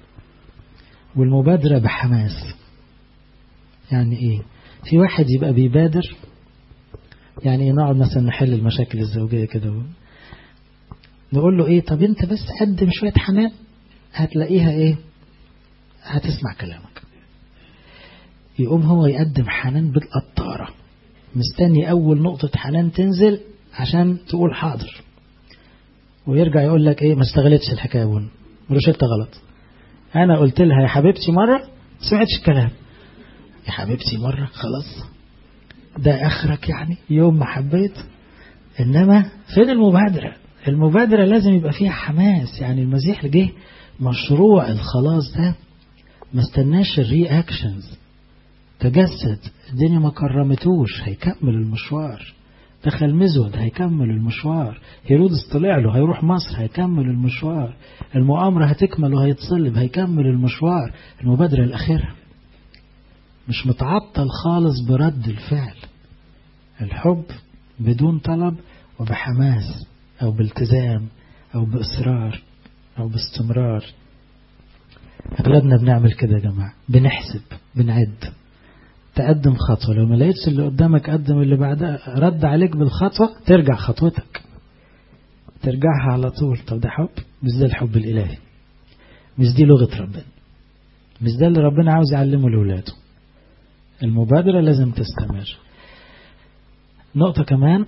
[SPEAKER 1] والمبادرة بحماس يعني ايه في واحد يبقى بيبادر يعني نقعد مثلا نحل المشاكل الزوجية كده نقول له ايه طب انت بس قدم شوية حنان هتلاقيها ايه هتسمع كلامك يقوم هو يقدم حنان بالقطارة مستني اول نقطة حنان تنزل عشان تقول حاضر ويرجع يقول لك ايه ما استغلتش الحكاية بون روشتة غلط انا قلت لها يا حبيبتي مرة سمعتش الكلام يا حبيبتي مرة خلاص ده اخرك يعني يوم ما حبيت انما فين المبادرة المبادرة لازم يبقى فيها حماس يعني المسيح جه مشروع الخلاص ده ما استناش الري اكشنز تجسد الدنيا ما كرمتوش هيكمل المشوار دخل مزود هيكمل المشوار هيرودس طلع له هيروح مصر هيكمل المشوار المؤامرة هتكمل وهيتصلب هيكمل المشوار المبادرة الأخيرة مش متعطل خالص برد الفعل الحب بدون طلب وبحماس أو بالتزام أو بإصرار أو باستمرار أغلبنا بنعمل كده يا جماعة بنحسب بنعد تقدم خطوة لو ما لقيتش اللي قدامك قدم اللي بعدها رد عليك بالخطوة ترجع خطوتك ترجعها على طول طب ده حب مش ده الحب الإلهي مش دي لغة ربنا مش ده اللي ربنا عاوز يعلمه لأولاده المبادرة لازم تستمر نقطة كمان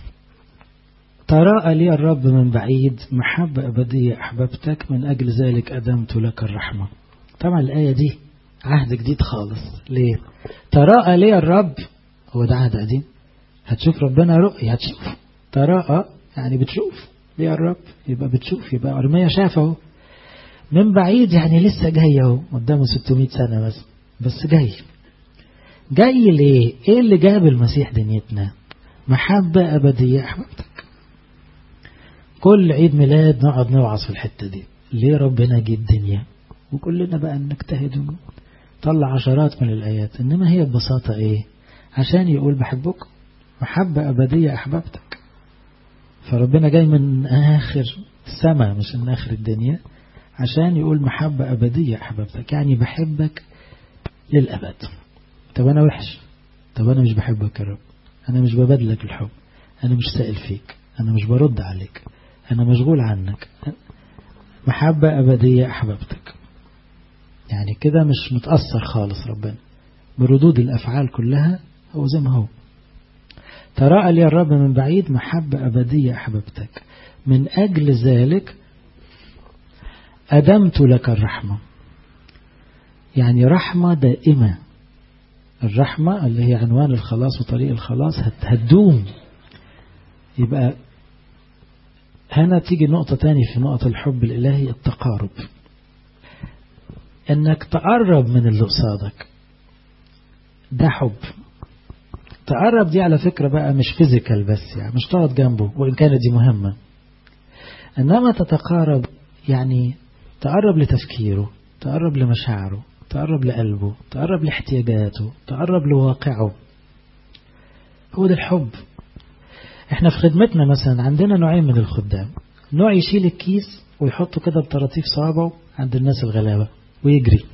[SPEAKER 1] تراءى لي الرب من بعيد محبة أبدية أحببتك من أجل ذلك أدمت لك الرحمة طبعا الآية دي عهد جديد خالص ليه تراءى لي الرب هو ده عهد قديم هتشوف ربنا رؤية هتشوف تراءى يعني بتشوف ليه الرب يبقى بتشوف يبقى أرمية شافه من بعيد يعني لسه جاي اهو قدامه 600 سنة بس بس جاي جاي ليه ايه اللي جاب المسيح دنيتنا محبة أبدية أحببتك كل عيد ميلاد نقعد نوعظ في الحتة دي ليه ربنا جه الدنيا وكلنا بقى نجتهد ونطلع عشرات من الآيات إنما هي ببساطة إيه عشان يقول بحبك محبة أبدية أحببتك فربنا جاي من آخر السماء مش من آخر الدنيا عشان يقول محبة أبدية أحببتك يعني بحبك للأبد طب أنا وحش طب أنا مش بحبك يا رب أنا مش ببادلك الحب أنا مش سائل فيك أنا مش برد عليك أنا مشغول عنك محبة أبدية أحببتك يعني كده مش متأثر خالص ربنا بردود الأفعال كلها هو زي ما هو تراءى لي الرب من بعيد محبة أبدية أحببتك من أجل ذلك أدمت لك الرحمة يعني رحمة دائمة الرحمة اللي هي عنوان الخلاص وطريق الخلاص هتدوم يبقى هنا تيجي نقطة تاني في نقطة الحب الإلهي التقارب انك تقرب من اللي قصادك ده حب تقرب دي على فكرة بقى مش فيزيكال بس يعني مش تقعد جنبه وإن كانت دي مهمة إنما تتقارب يعني تقرب لتفكيره تقرب لمشاعره تقرب لقلبه تقرب لاحتياجاته تقرب لواقعه هو ده الحب احنا في خدمتنا مثلا عندنا نوعين من الخدام نوع يشيل الكيس ويحطه كده بطراطيف صوابعه عند الناس الغلابة ويجري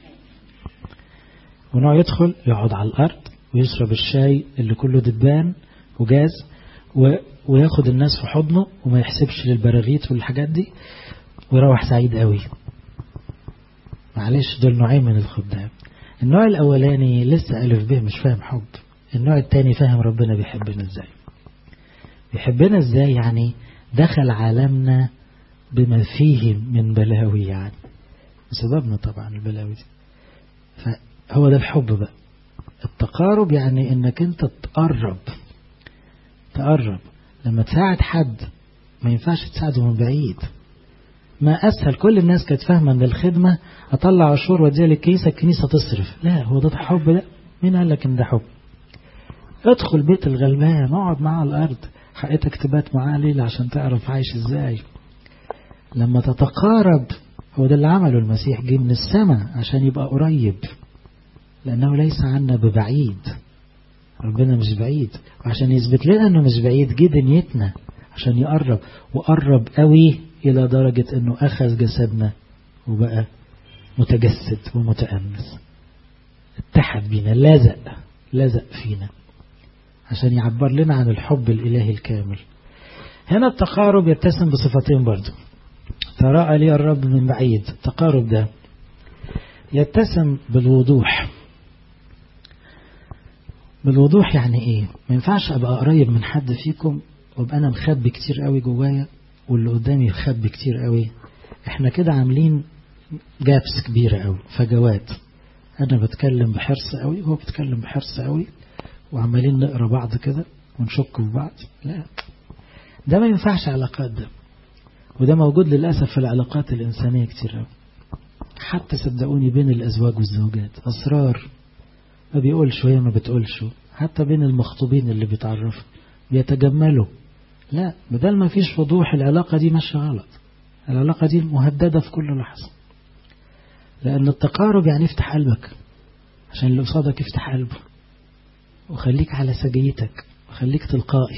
[SPEAKER 1] ونوع يدخل يقعد على الأرض ويشرب الشاي اللي كله دبان وجاز و... وياخد الناس في حضنه وما يحسبش للبراغيث والحاجات دي ويروح سعيد قوي معلش دول نوعين من الخدام النوع الأولاني لسه ألف به مش فاهم حب النوع التاني فاهم ربنا بيحبنا ازاي بيحبنا ازاي يعني دخل عالمنا بما فيه من بلاوي يعني بسببنا طبعا البلاوي دي فهو ده الحب بقى التقارب يعني انك انت تقرب تقرب لما تساعد حد ما ينفعش تساعده من بعيد ما أسهل كل الناس كانت فاهمة أن الخدمة أطلع عشور وأديها للكنيسة الكنيسة تصرف لا هو ده حب ده مين قال لك إن ده حب ادخل بيت الغلبان اقعد معاه على الأرض حقيقتك تبات معاه ليلة عشان تعرف عايش إزاي لما تتقارب هو ده اللي عمله المسيح جه من السماء عشان يبقى قريب لأنه ليس عنا ببعيد ربنا مش بعيد وعشان يثبت لنا أنه مش بعيد جه دنيتنا عشان يقرب وقرب قوي إلى درجة أنه أخذ جسدنا وبقى متجسد ومتأنس اتحد بينا لازق لازق فينا عشان يعبر لنا عن الحب الإلهي الكامل هنا التقارب يتسم بصفتين برضو تراءى لي الرب من بعيد التقارب ده يتسم بالوضوح بالوضوح يعني ايه ما ينفعش ابقى قريب من حد فيكم وابقى انا مخبي كتير قوي جوايا واللي قدامي مخبي كتير قوي احنا كده عاملين جابس كبيرة قوي فجوات انا بتكلم بحرص قوي وهو بيتكلم بحرص قوي وعمالين نقرا بعض كده ونشك في بعض لا ده ما ينفعش علاقات ده وده موجود للأسف في العلاقات الإنسانية كتير قوي حتى صدقوني بين الأزواج والزوجات أسرار ما بيقولش وهي ما بتقولش حتى بين المخطوبين اللي بيتعرفوا بيتجملوا لا بدل ما فيش وضوح العلاقة دي ماشية غلط العلاقة دي مهددة في كل لحظة لأن التقارب يعني افتح قلبك عشان اللي قصادك يفتح قلبه وخليك على سجيتك وخليك تلقائي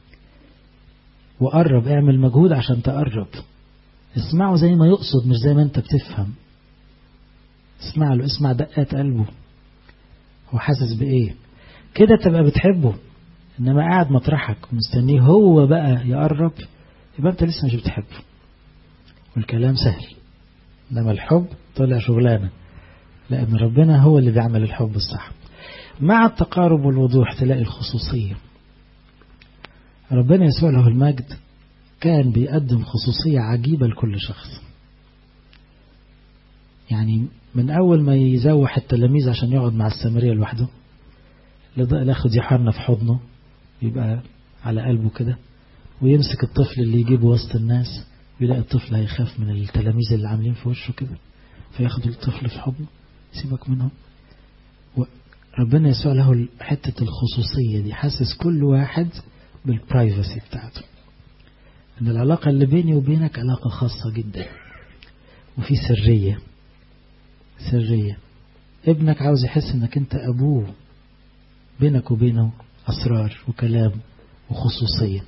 [SPEAKER 1] وقرب اعمل مجهود عشان تقرب اسمعه زي ما يقصد مش زي ما انت بتفهم اسمع له اسمع دقات قلبه هو حاسس بايه كده تبقى بتحبه انما قاعد مطرحك ومستنيه هو بقى يقرب يبقى انت لسه مش بتحبه والكلام سهل انما الحب طلع شغلانه لان ربنا هو اللي بيعمل الحب الصح مع التقارب والوضوح تلاقي الخصوصيه ربنا يسوع له المجد كان بيقدم خصوصية عجيبة لكل شخص يعني من أول ما يزوح التلاميذ عشان يقعد مع السامرية لوحده ياخد يوحنا في حضنه يبقى على قلبه كده ويمسك الطفل اللي يجيبه وسط الناس ويلاقي الطفل هيخاف من التلاميذ اللي عاملين في وشه كده فياخد الطفل في حضنه سيبك منهم ربنا يسوع له حتة الخصوصية دي حاسس كل واحد بالبرايفسي بتاعته ان العلاقة اللي بيني وبينك علاقة خاصة جدا وفي سرية سرية ابنك عاوز يحس انك انت ابوه بينك وبينه اسرار وكلام وخصوصية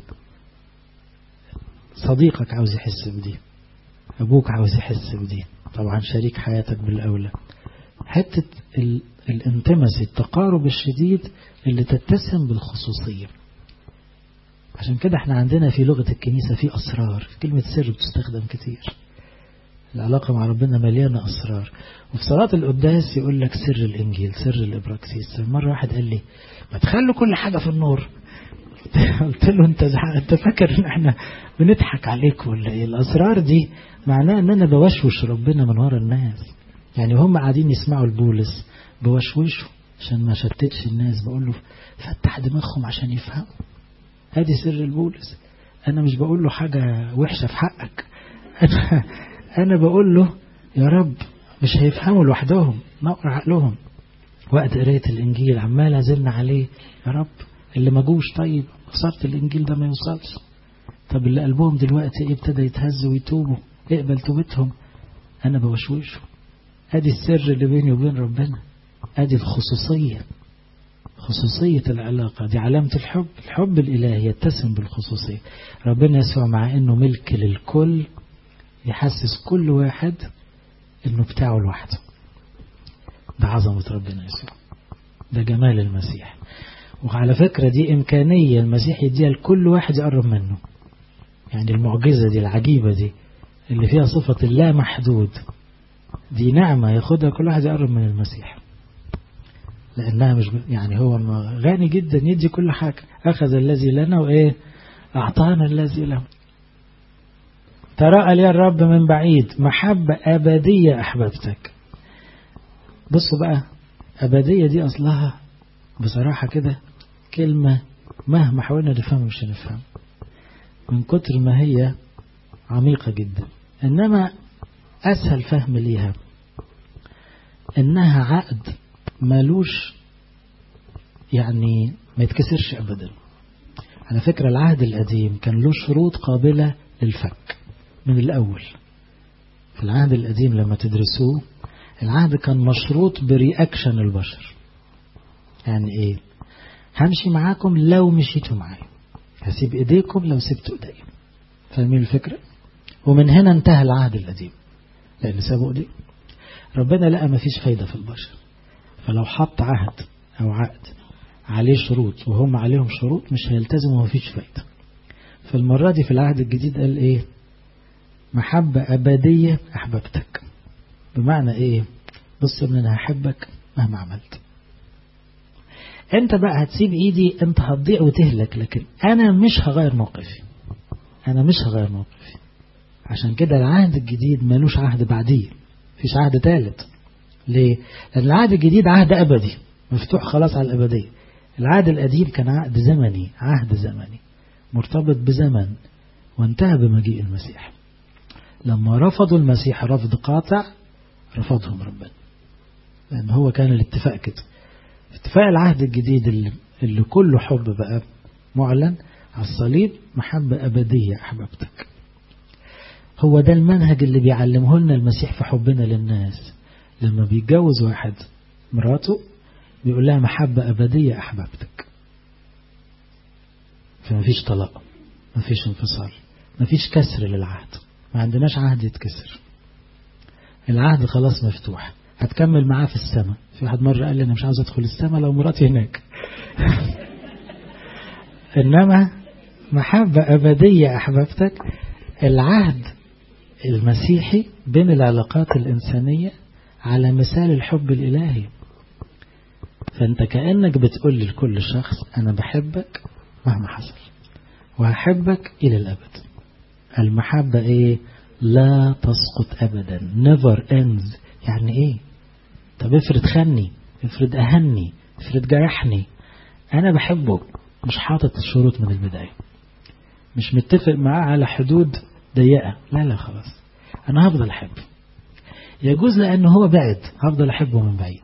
[SPEAKER 1] صديقك عاوز يحس بدي ابوك عاوز يحس بدي طبعا شريك حياتك بالاولى حتة الانتمسي التقارب الشديد اللي تتسم بالخصوصية عشان كده احنا عندنا في لغة الكنيسة في أسرار كلمة سر بتستخدم كتير العلاقة مع ربنا مليانة أسرار وفي صلاة القداس يقول لك سر الإنجيل سر الإبراكسيس مرة واحد قال لي ما تخلوا كل حاجة في النور قلت له انت انت فاكر ان احنا بنضحك عليك ولا ايه الاسرار دي معناه ان انا بوشوش ربنا من ورا الناس يعني هم قاعدين يسمعوا البولس بوشوشه عشان ما شتتش الناس بقول له فتح دماغهم عشان يفهموا ادي سر البولس انا مش بقول له حاجة وحشة في حقك انا, أنا بقول له يا رب مش هيفهموا لوحدهم نقر عقلهم وقت قراية الانجيل عمال ازلنا عليه يا رب اللي ما جوش طيب خسرت الانجيل ده ما يوصلش طب اللي قلبهم دلوقتي ايه ابتدى يتهز ويتوبوا اقبل توبتهم انا بوشوشه ادي السر اللي بيني وبين ربنا ادي الخصوصية خصوصية العلاقة دي علامة الحب الحب الإلهي يتسم بالخصوصية ربنا يسوع مع أنه ملك للكل يحسس كل واحد أنه بتاعه لوحده ده عظمة ربنا يسوع ده جمال المسيح وعلى فكرة دي إمكانية المسيح يديها لكل واحد يقرب منه يعني المعجزة دي العجيبة دي اللي فيها صفة اللا محدود دي نعمة ياخدها كل واحد يقرب من المسيح لأنها مش يعني هو غني جدا يدي كل حاجة أخذ الذي لنا وإيه أعطانا الذي له تراءى لي الرب من بعيد محبة أبدية أحببتك بصوا بقى أبدية دي أصلها بصراحة كده كلمة مهما حاولنا نفهم مش هنفهم من كتر ما هي عميقة جدا إنما أسهل فهم ليها إنها عقد مالوش يعني ما يتكسرش أبدا على فكرة العهد القديم كان له شروط قابلة للفك من الأول في العهد القديم لما تدرسوه العهد كان مشروط برياكشن البشر يعني ايه همشي معاكم لو مشيتوا معايا هسيب ايديكم لو سبتوا ايديا فاهمين الفكرة ومن هنا انتهى العهد القديم لان سابوا ايديه ربنا لقى ما فيش فايدة في البشر فلو حط عهد او عقد عليه شروط وهم عليهم شروط مش هيلتزموا وما فيش فايدة فالمرة دي في العهد الجديد قال ايه محبة أبدية أحببتك بمعنى ايه بص ان انا هحبك مهما عملت انت بقى هتسيب ايدي انت هتضيع وتهلك لكن انا مش هغير موقفي انا مش هغير موقفي عشان كده العهد الجديد ملوش عهد بعديه مفيش عهد ثالث ليه لان العهد الجديد عهد ابدي مفتوح خلاص على الابديه العهد القديم كان عهد زمني عهد زمني مرتبط بزمن وانتهى بمجيء المسيح لما رفضوا المسيح رفض قاطع رفضهم ربنا لأن هو كان الاتفاق كده اتفاق العهد الجديد اللي, اللي كله حب بقى معلن على الصليب محبة أبدية أحببتك هو ده المنهج اللي بيعلمه لنا المسيح في حبنا للناس لما بيتجوز واحد مراته بيقول لها محبة أبدية أحببتك فما فيش طلاق ما فيش انفصال ما فيش كسر للعهد ما عندناش عهد يتكسر العهد خلاص مفتوح هتكمل معاه في السماء في واحد مرة قال لي أنا مش عاوز أدخل السماء لو مراتي هناك إنما محبة أبدية أحببتك العهد المسيحي بين العلاقات الإنسانية على مثال الحب الإلهي فأنت كأنك بتقول لكل شخص أنا بحبك مهما حصل وهحبك إلى الأبد المحبة إيه لا تسقط أبدا never ends يعني إيه طب افرض خني افرض أهني افرض جرحني أنا بحبه مش حاطط الشروط من البداية مش متفق معاه على حدود ضيقة لا لا خلاص أنا هفضل أحب يجوز لأنه هو بعد هفضل أحبه من بعيد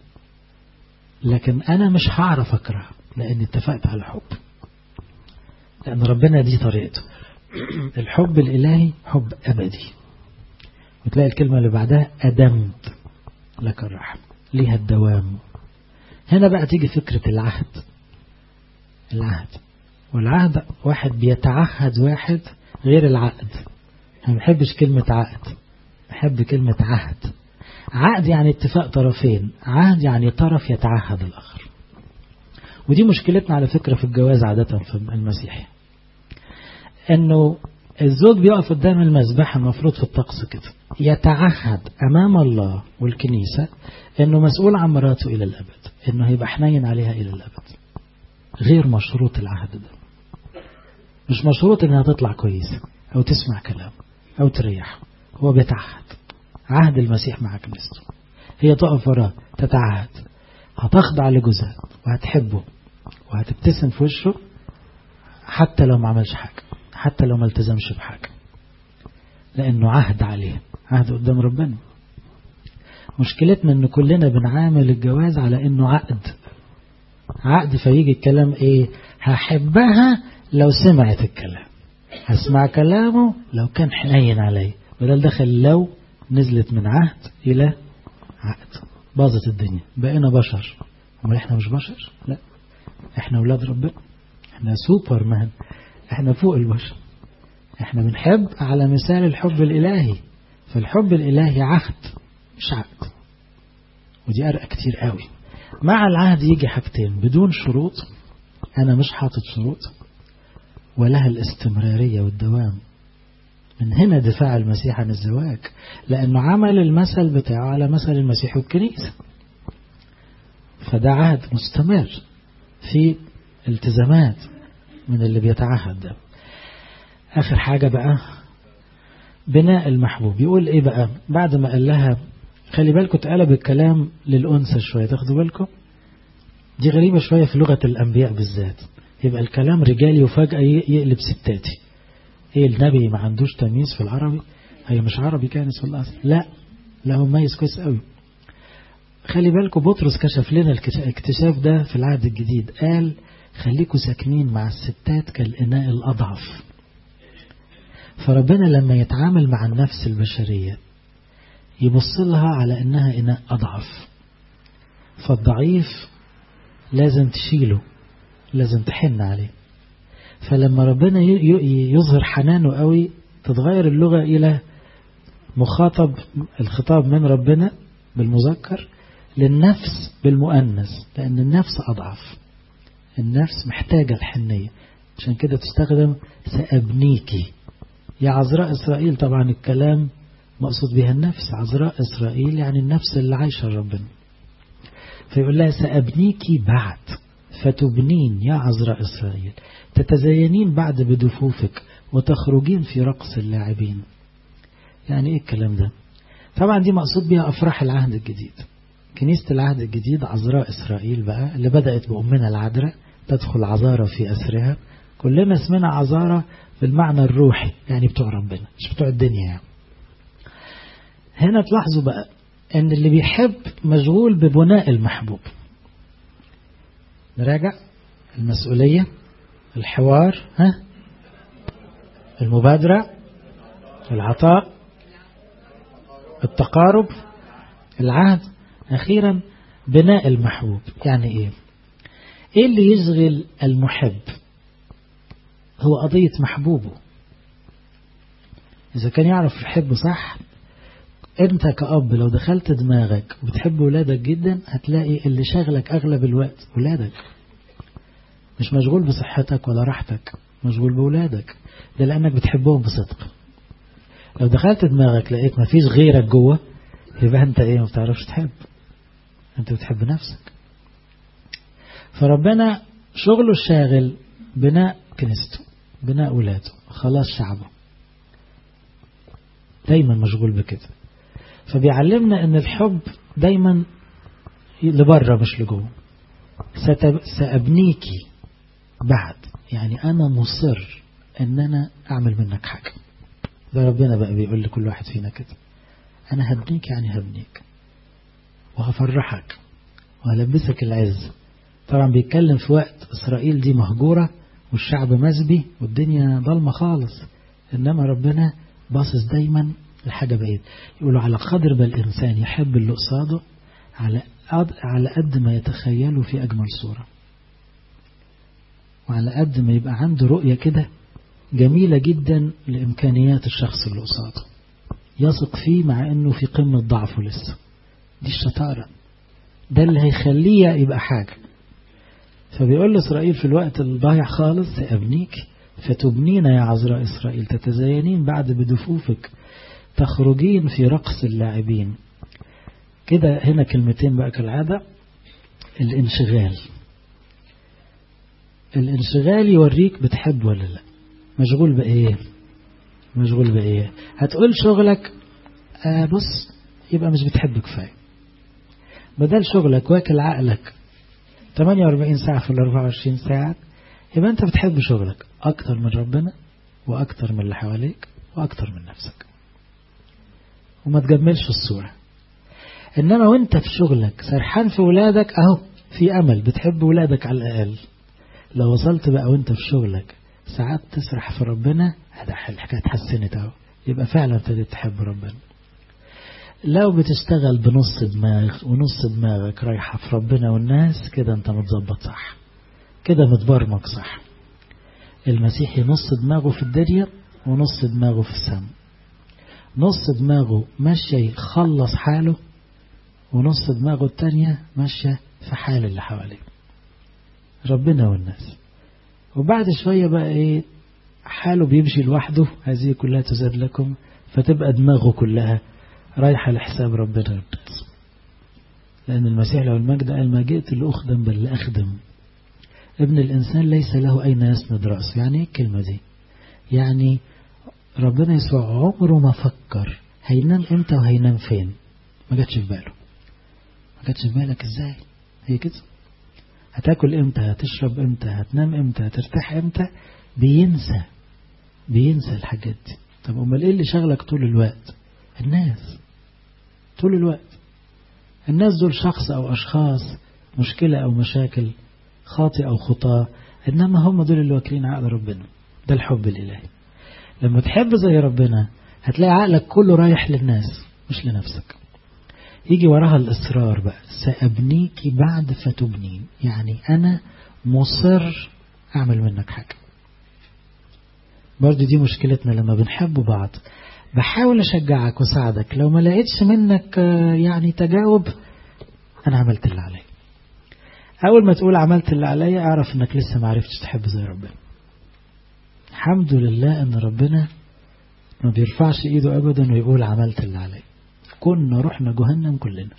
[SPEAKER 1] لكن أنا مش هعرف أكره لأني اتفقت على حب لأن ربنا دي طريقته الحب الإلهي حب أبدي وتلاقي الكلمة اللي بعدها أدمت لك الرحمة ليها الدوام هنا بقى تيجي فكرة العهد العهد والعهد واحد بيتعهد واحد غير العقد ما بحبش كلمة عقد بحب كلمة عهد عقد يعني اتفاق طرفين عهد يعني طرف يتعهد الآخر ودي مشكلتنا على فكرة في الجواز عادة في المسيحي انه الزوج بيقف قدام المذبح المفروض في الطقس كده يتعهد امام الله والكنيسة انه مسؤول عن مراته الى الابد انه هيبقى حنين عليها الى الابد غير مشروط العهد ده مش مشروط انها تطلع كويسة او تسمع كلام او تريح هو بيتعهد عهد المسيح مع كنيسته هي تقف وراه تتعهد هتخضع لجوزها وهتحبه وهتبتسم في وشه حتى لو ما عملش حاجة حتى لو ما التزمش بحاجة لأنه عهد عليه عهد قدام ربنا مشكلتنا ان كلنا بنعامل الجواز على انه عقد عقد فيجي الكلام ايه هحبها لو سمعت الكلام هسمع كلامه لو كان حنين علي بدل دخل لو نزلت من عهد الى عقد باظت الدنيا بقينا بشر امال احنا مش بشر لا احنا اولاد ربنا احنا سوبر مان احنا فوق البشر احنا بنحب على مثال الحب الالهي فالحب الالهي عهد مش عقد ودي ارقى كتير قوي مع العهد يجي حاجتين بدون شروط انا مش حاطط شروط ولها الاستمرارية والدوام من هنا دفاع المسيح عن الزواج لأنه عمل المثل بتاعه على مثل المسيح والكنيسة فده عهد مستمر في التزامات من اللي بيتعهد ده آخر حاجة بقى بناء المحبوب يقول إيه بقى بعد ما قال لها خلي بالكم اتقلب الكلام للأنثى شوية تاخدوا بالكم دي غريبة شوية في لغة الأنبياء بالذات يبقى الكلام رجالي وفجأة يقلب ستاتي ايه النبي ما عندوش تمييز في العربي هي مش عربي كانت في الأصل لا لا هو مميز كويس قوي خلي بالكم بطرس كشف لنا الاكتشاف ده في العهد الجديد قال خليكم ساكنين مع الستات كالإناء الأضعف فربنا لما يتعامل مع النفس البشرية يبص لها على إنها إناء أضعف فالضعيف لازم تشيله لازم تحن عليه فلما ربنا يظهر حنانه قوي تتغير اللغة إلى مخاطب الخطاب من ربنا بالمذكر للنفس بالمؤنث لأن النفس أضعف النفس محتاجة الحنية عشان كده تستخدم سأبنيكي يا عذراء إسرائيل طبعا الكلام مقصود بها النفس عذراء إسرائيل يعني النفس اللي عايشة ربنا فيقول لها سأبنيكي بعد فتبنين يا عذراء إسرائيل تتزينين بعد بدفوفك وتخرجين في رقص اللاعبين يعني إيه الكلام ده طبعا دي مقصود بها أفراح العهد الجديد كنيسة العهد الجديد عذراء إسرائيل بقى اللي بدأت بأمنا العذراء تدخل عذارة في أسرها كلنا اسمنا عذارة بالمعنى الروحي يعني بتوع ربنا مش بتوع الدنيا يعني. هنا تلاحظوا بقى ان اللي بيحب مشغول ببناء المحبوب نراجع المسؤولية الحوار ها المبادرة العطاء التقارب العهد أخيرا بناء المحبوب يعني إيه إيه اللي يشغل المحب هو قضية محبوبه إذا كان يعرف يحب صح أنت كأب لو دخلت دماغك وبتحب ولادك جدا هتلاقي اللي شغلك أغلب الوقت ولادك مش مشغول بصحتك ولا راحتك مشغول بولادك ده لأنك بتحبهم بصدق لو دخلت دماغك لقيت ما فيش غيرك جوه يبقى أنت إيه ما بتعرفش تحب أنت بتحب نفسك فربنا شغله الشاغل بناء كنيسته بناء ولاده خلاص شعبه دايما مشغول بكده فبيعلمنا ان الحب دايما لبره مش لجوه سأبنيكي بعد يعني انا مصر ان انا اعمل منك حاجة ده ربنا بقى بيقول لكل واحد فينا كده انا هبنيك يعني هبنيك وهفرحك وهلبسك العز طبعا بيتكلم في وقت اسرائيل دي مهجورة والشعب مسبي والدنيا ضلمة خالص انما ربنا باصص دايما الحاجة بعيد يقولوا على قدر ما الإنسان يحب اللي قصاده على على قد ما يتخيله في أجمل صورة وعلى قد ما يبقى عنده رؤية كده جميلة جدا لإمكانيات الشخص اللي قصاده يثق فيه مع أنه في قمة ضعفه لسه دي الشطارة ده اللي هيخليه يبقى حاجة فبيقول لإسرائيل في الوقت الضايع خالص أبنيك فتبنين يا عذراء إسرائيل تتزينين بعد بدفوفك تخرجين في رقص اللاعبين كده هنا كلمتين بقى كالعادة الانشغال الانشغال يوريك بتحب ولا لا مشغول بإيه مشغول بإيه هتقول شغلك آه بص يبقى مش بتحب كفاية بدل شغلك واكل عقلك 48 ساعة في ال 24 ساعة يبقى أنت بتحب شغلك أكتر من ربنا وأكتر من اللي حواليك وأكتر من نفسك وما تجملش الصورة إنما وأنت في شغلك سرحان في ولادك أهو في أمل بتحب ولادك على الأقل لو وصلت بقى وأنت في شغلك ساعات تسرح في ربنا هذا الحكاية اتحسنت أهو يبقى فعلا ابتديت تحب ربنا لو بتشتغل بنص دماغ ونص دماغك رايحة في ربنا والناس كده انت متظبط صح كده متبرمج صح المسيحي نص دماغه في الدنيا ونص دماغه في السماء نص دماغه ماشية يخلص حاله ونص دماغه التانية ماشية في حال اللي حواليه ربنا والناس وبعد شوية بقى ايه حاله بيمشي لوحده هذه كلها تزاد لكم فتبقى دماغه كلها رايحة لحساب ربنا لأن المسيح لو المجد قال ما جئت لأخدم بل لأخدم ابن الإنسان ليس له أين يسند رأسه يعني ايه الكلمة دي يعني ربنا يسوع عمره ما فكر هينام امتى وهينام فين ما جاتش في باله ما جاتش في بالك ازاي هي كده هتاكل امتى هتشرب امتى هتنام امتى هترتاح امتى بينسى بينسى الحاجات دي طب امال ايه اللي شغلك طول الوقت الناس طول الوقت الناس دول شخص أو أشخاص مشكلة أو مشاكل خاطئ أو خطاة إنما هم دول اللي واكلين عقل ربنا ده الحب الإلهي لما تحب زي ربنا هتلاقي عقلك كله رايح للناس مش لنفسك يجي وراها الإصرار بقى سأبنيك بعد فتبنين يعني أنا مصر أعمل منك حاجة برضه دي مشكلتنا لما بنحب بعض بحاول أشجعك وساعدك لو ما لقيتش منك يعني تجاوب أنا عملت اللي عليا أول ما تقول عملت اللي عليا أعرف أنك لسه ما عرفتش تحب زي ربنا الحمد لله أن ربنا ما بيرفعش إيده أبدا ويقول عملت اللي عليا كنا رحنا جهنم كلنا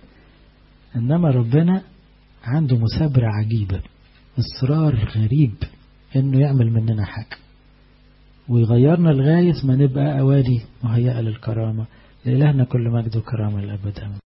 [SPEAKER 1] إنما ربنا عنده مثابرة عجيبة إصرار غريب إنه يعمل مننا حاجة ويغيرنا لغاية ما نبقى أوادي مهيئة للكرامة لإلهنا كل مجد وكرامة الأبد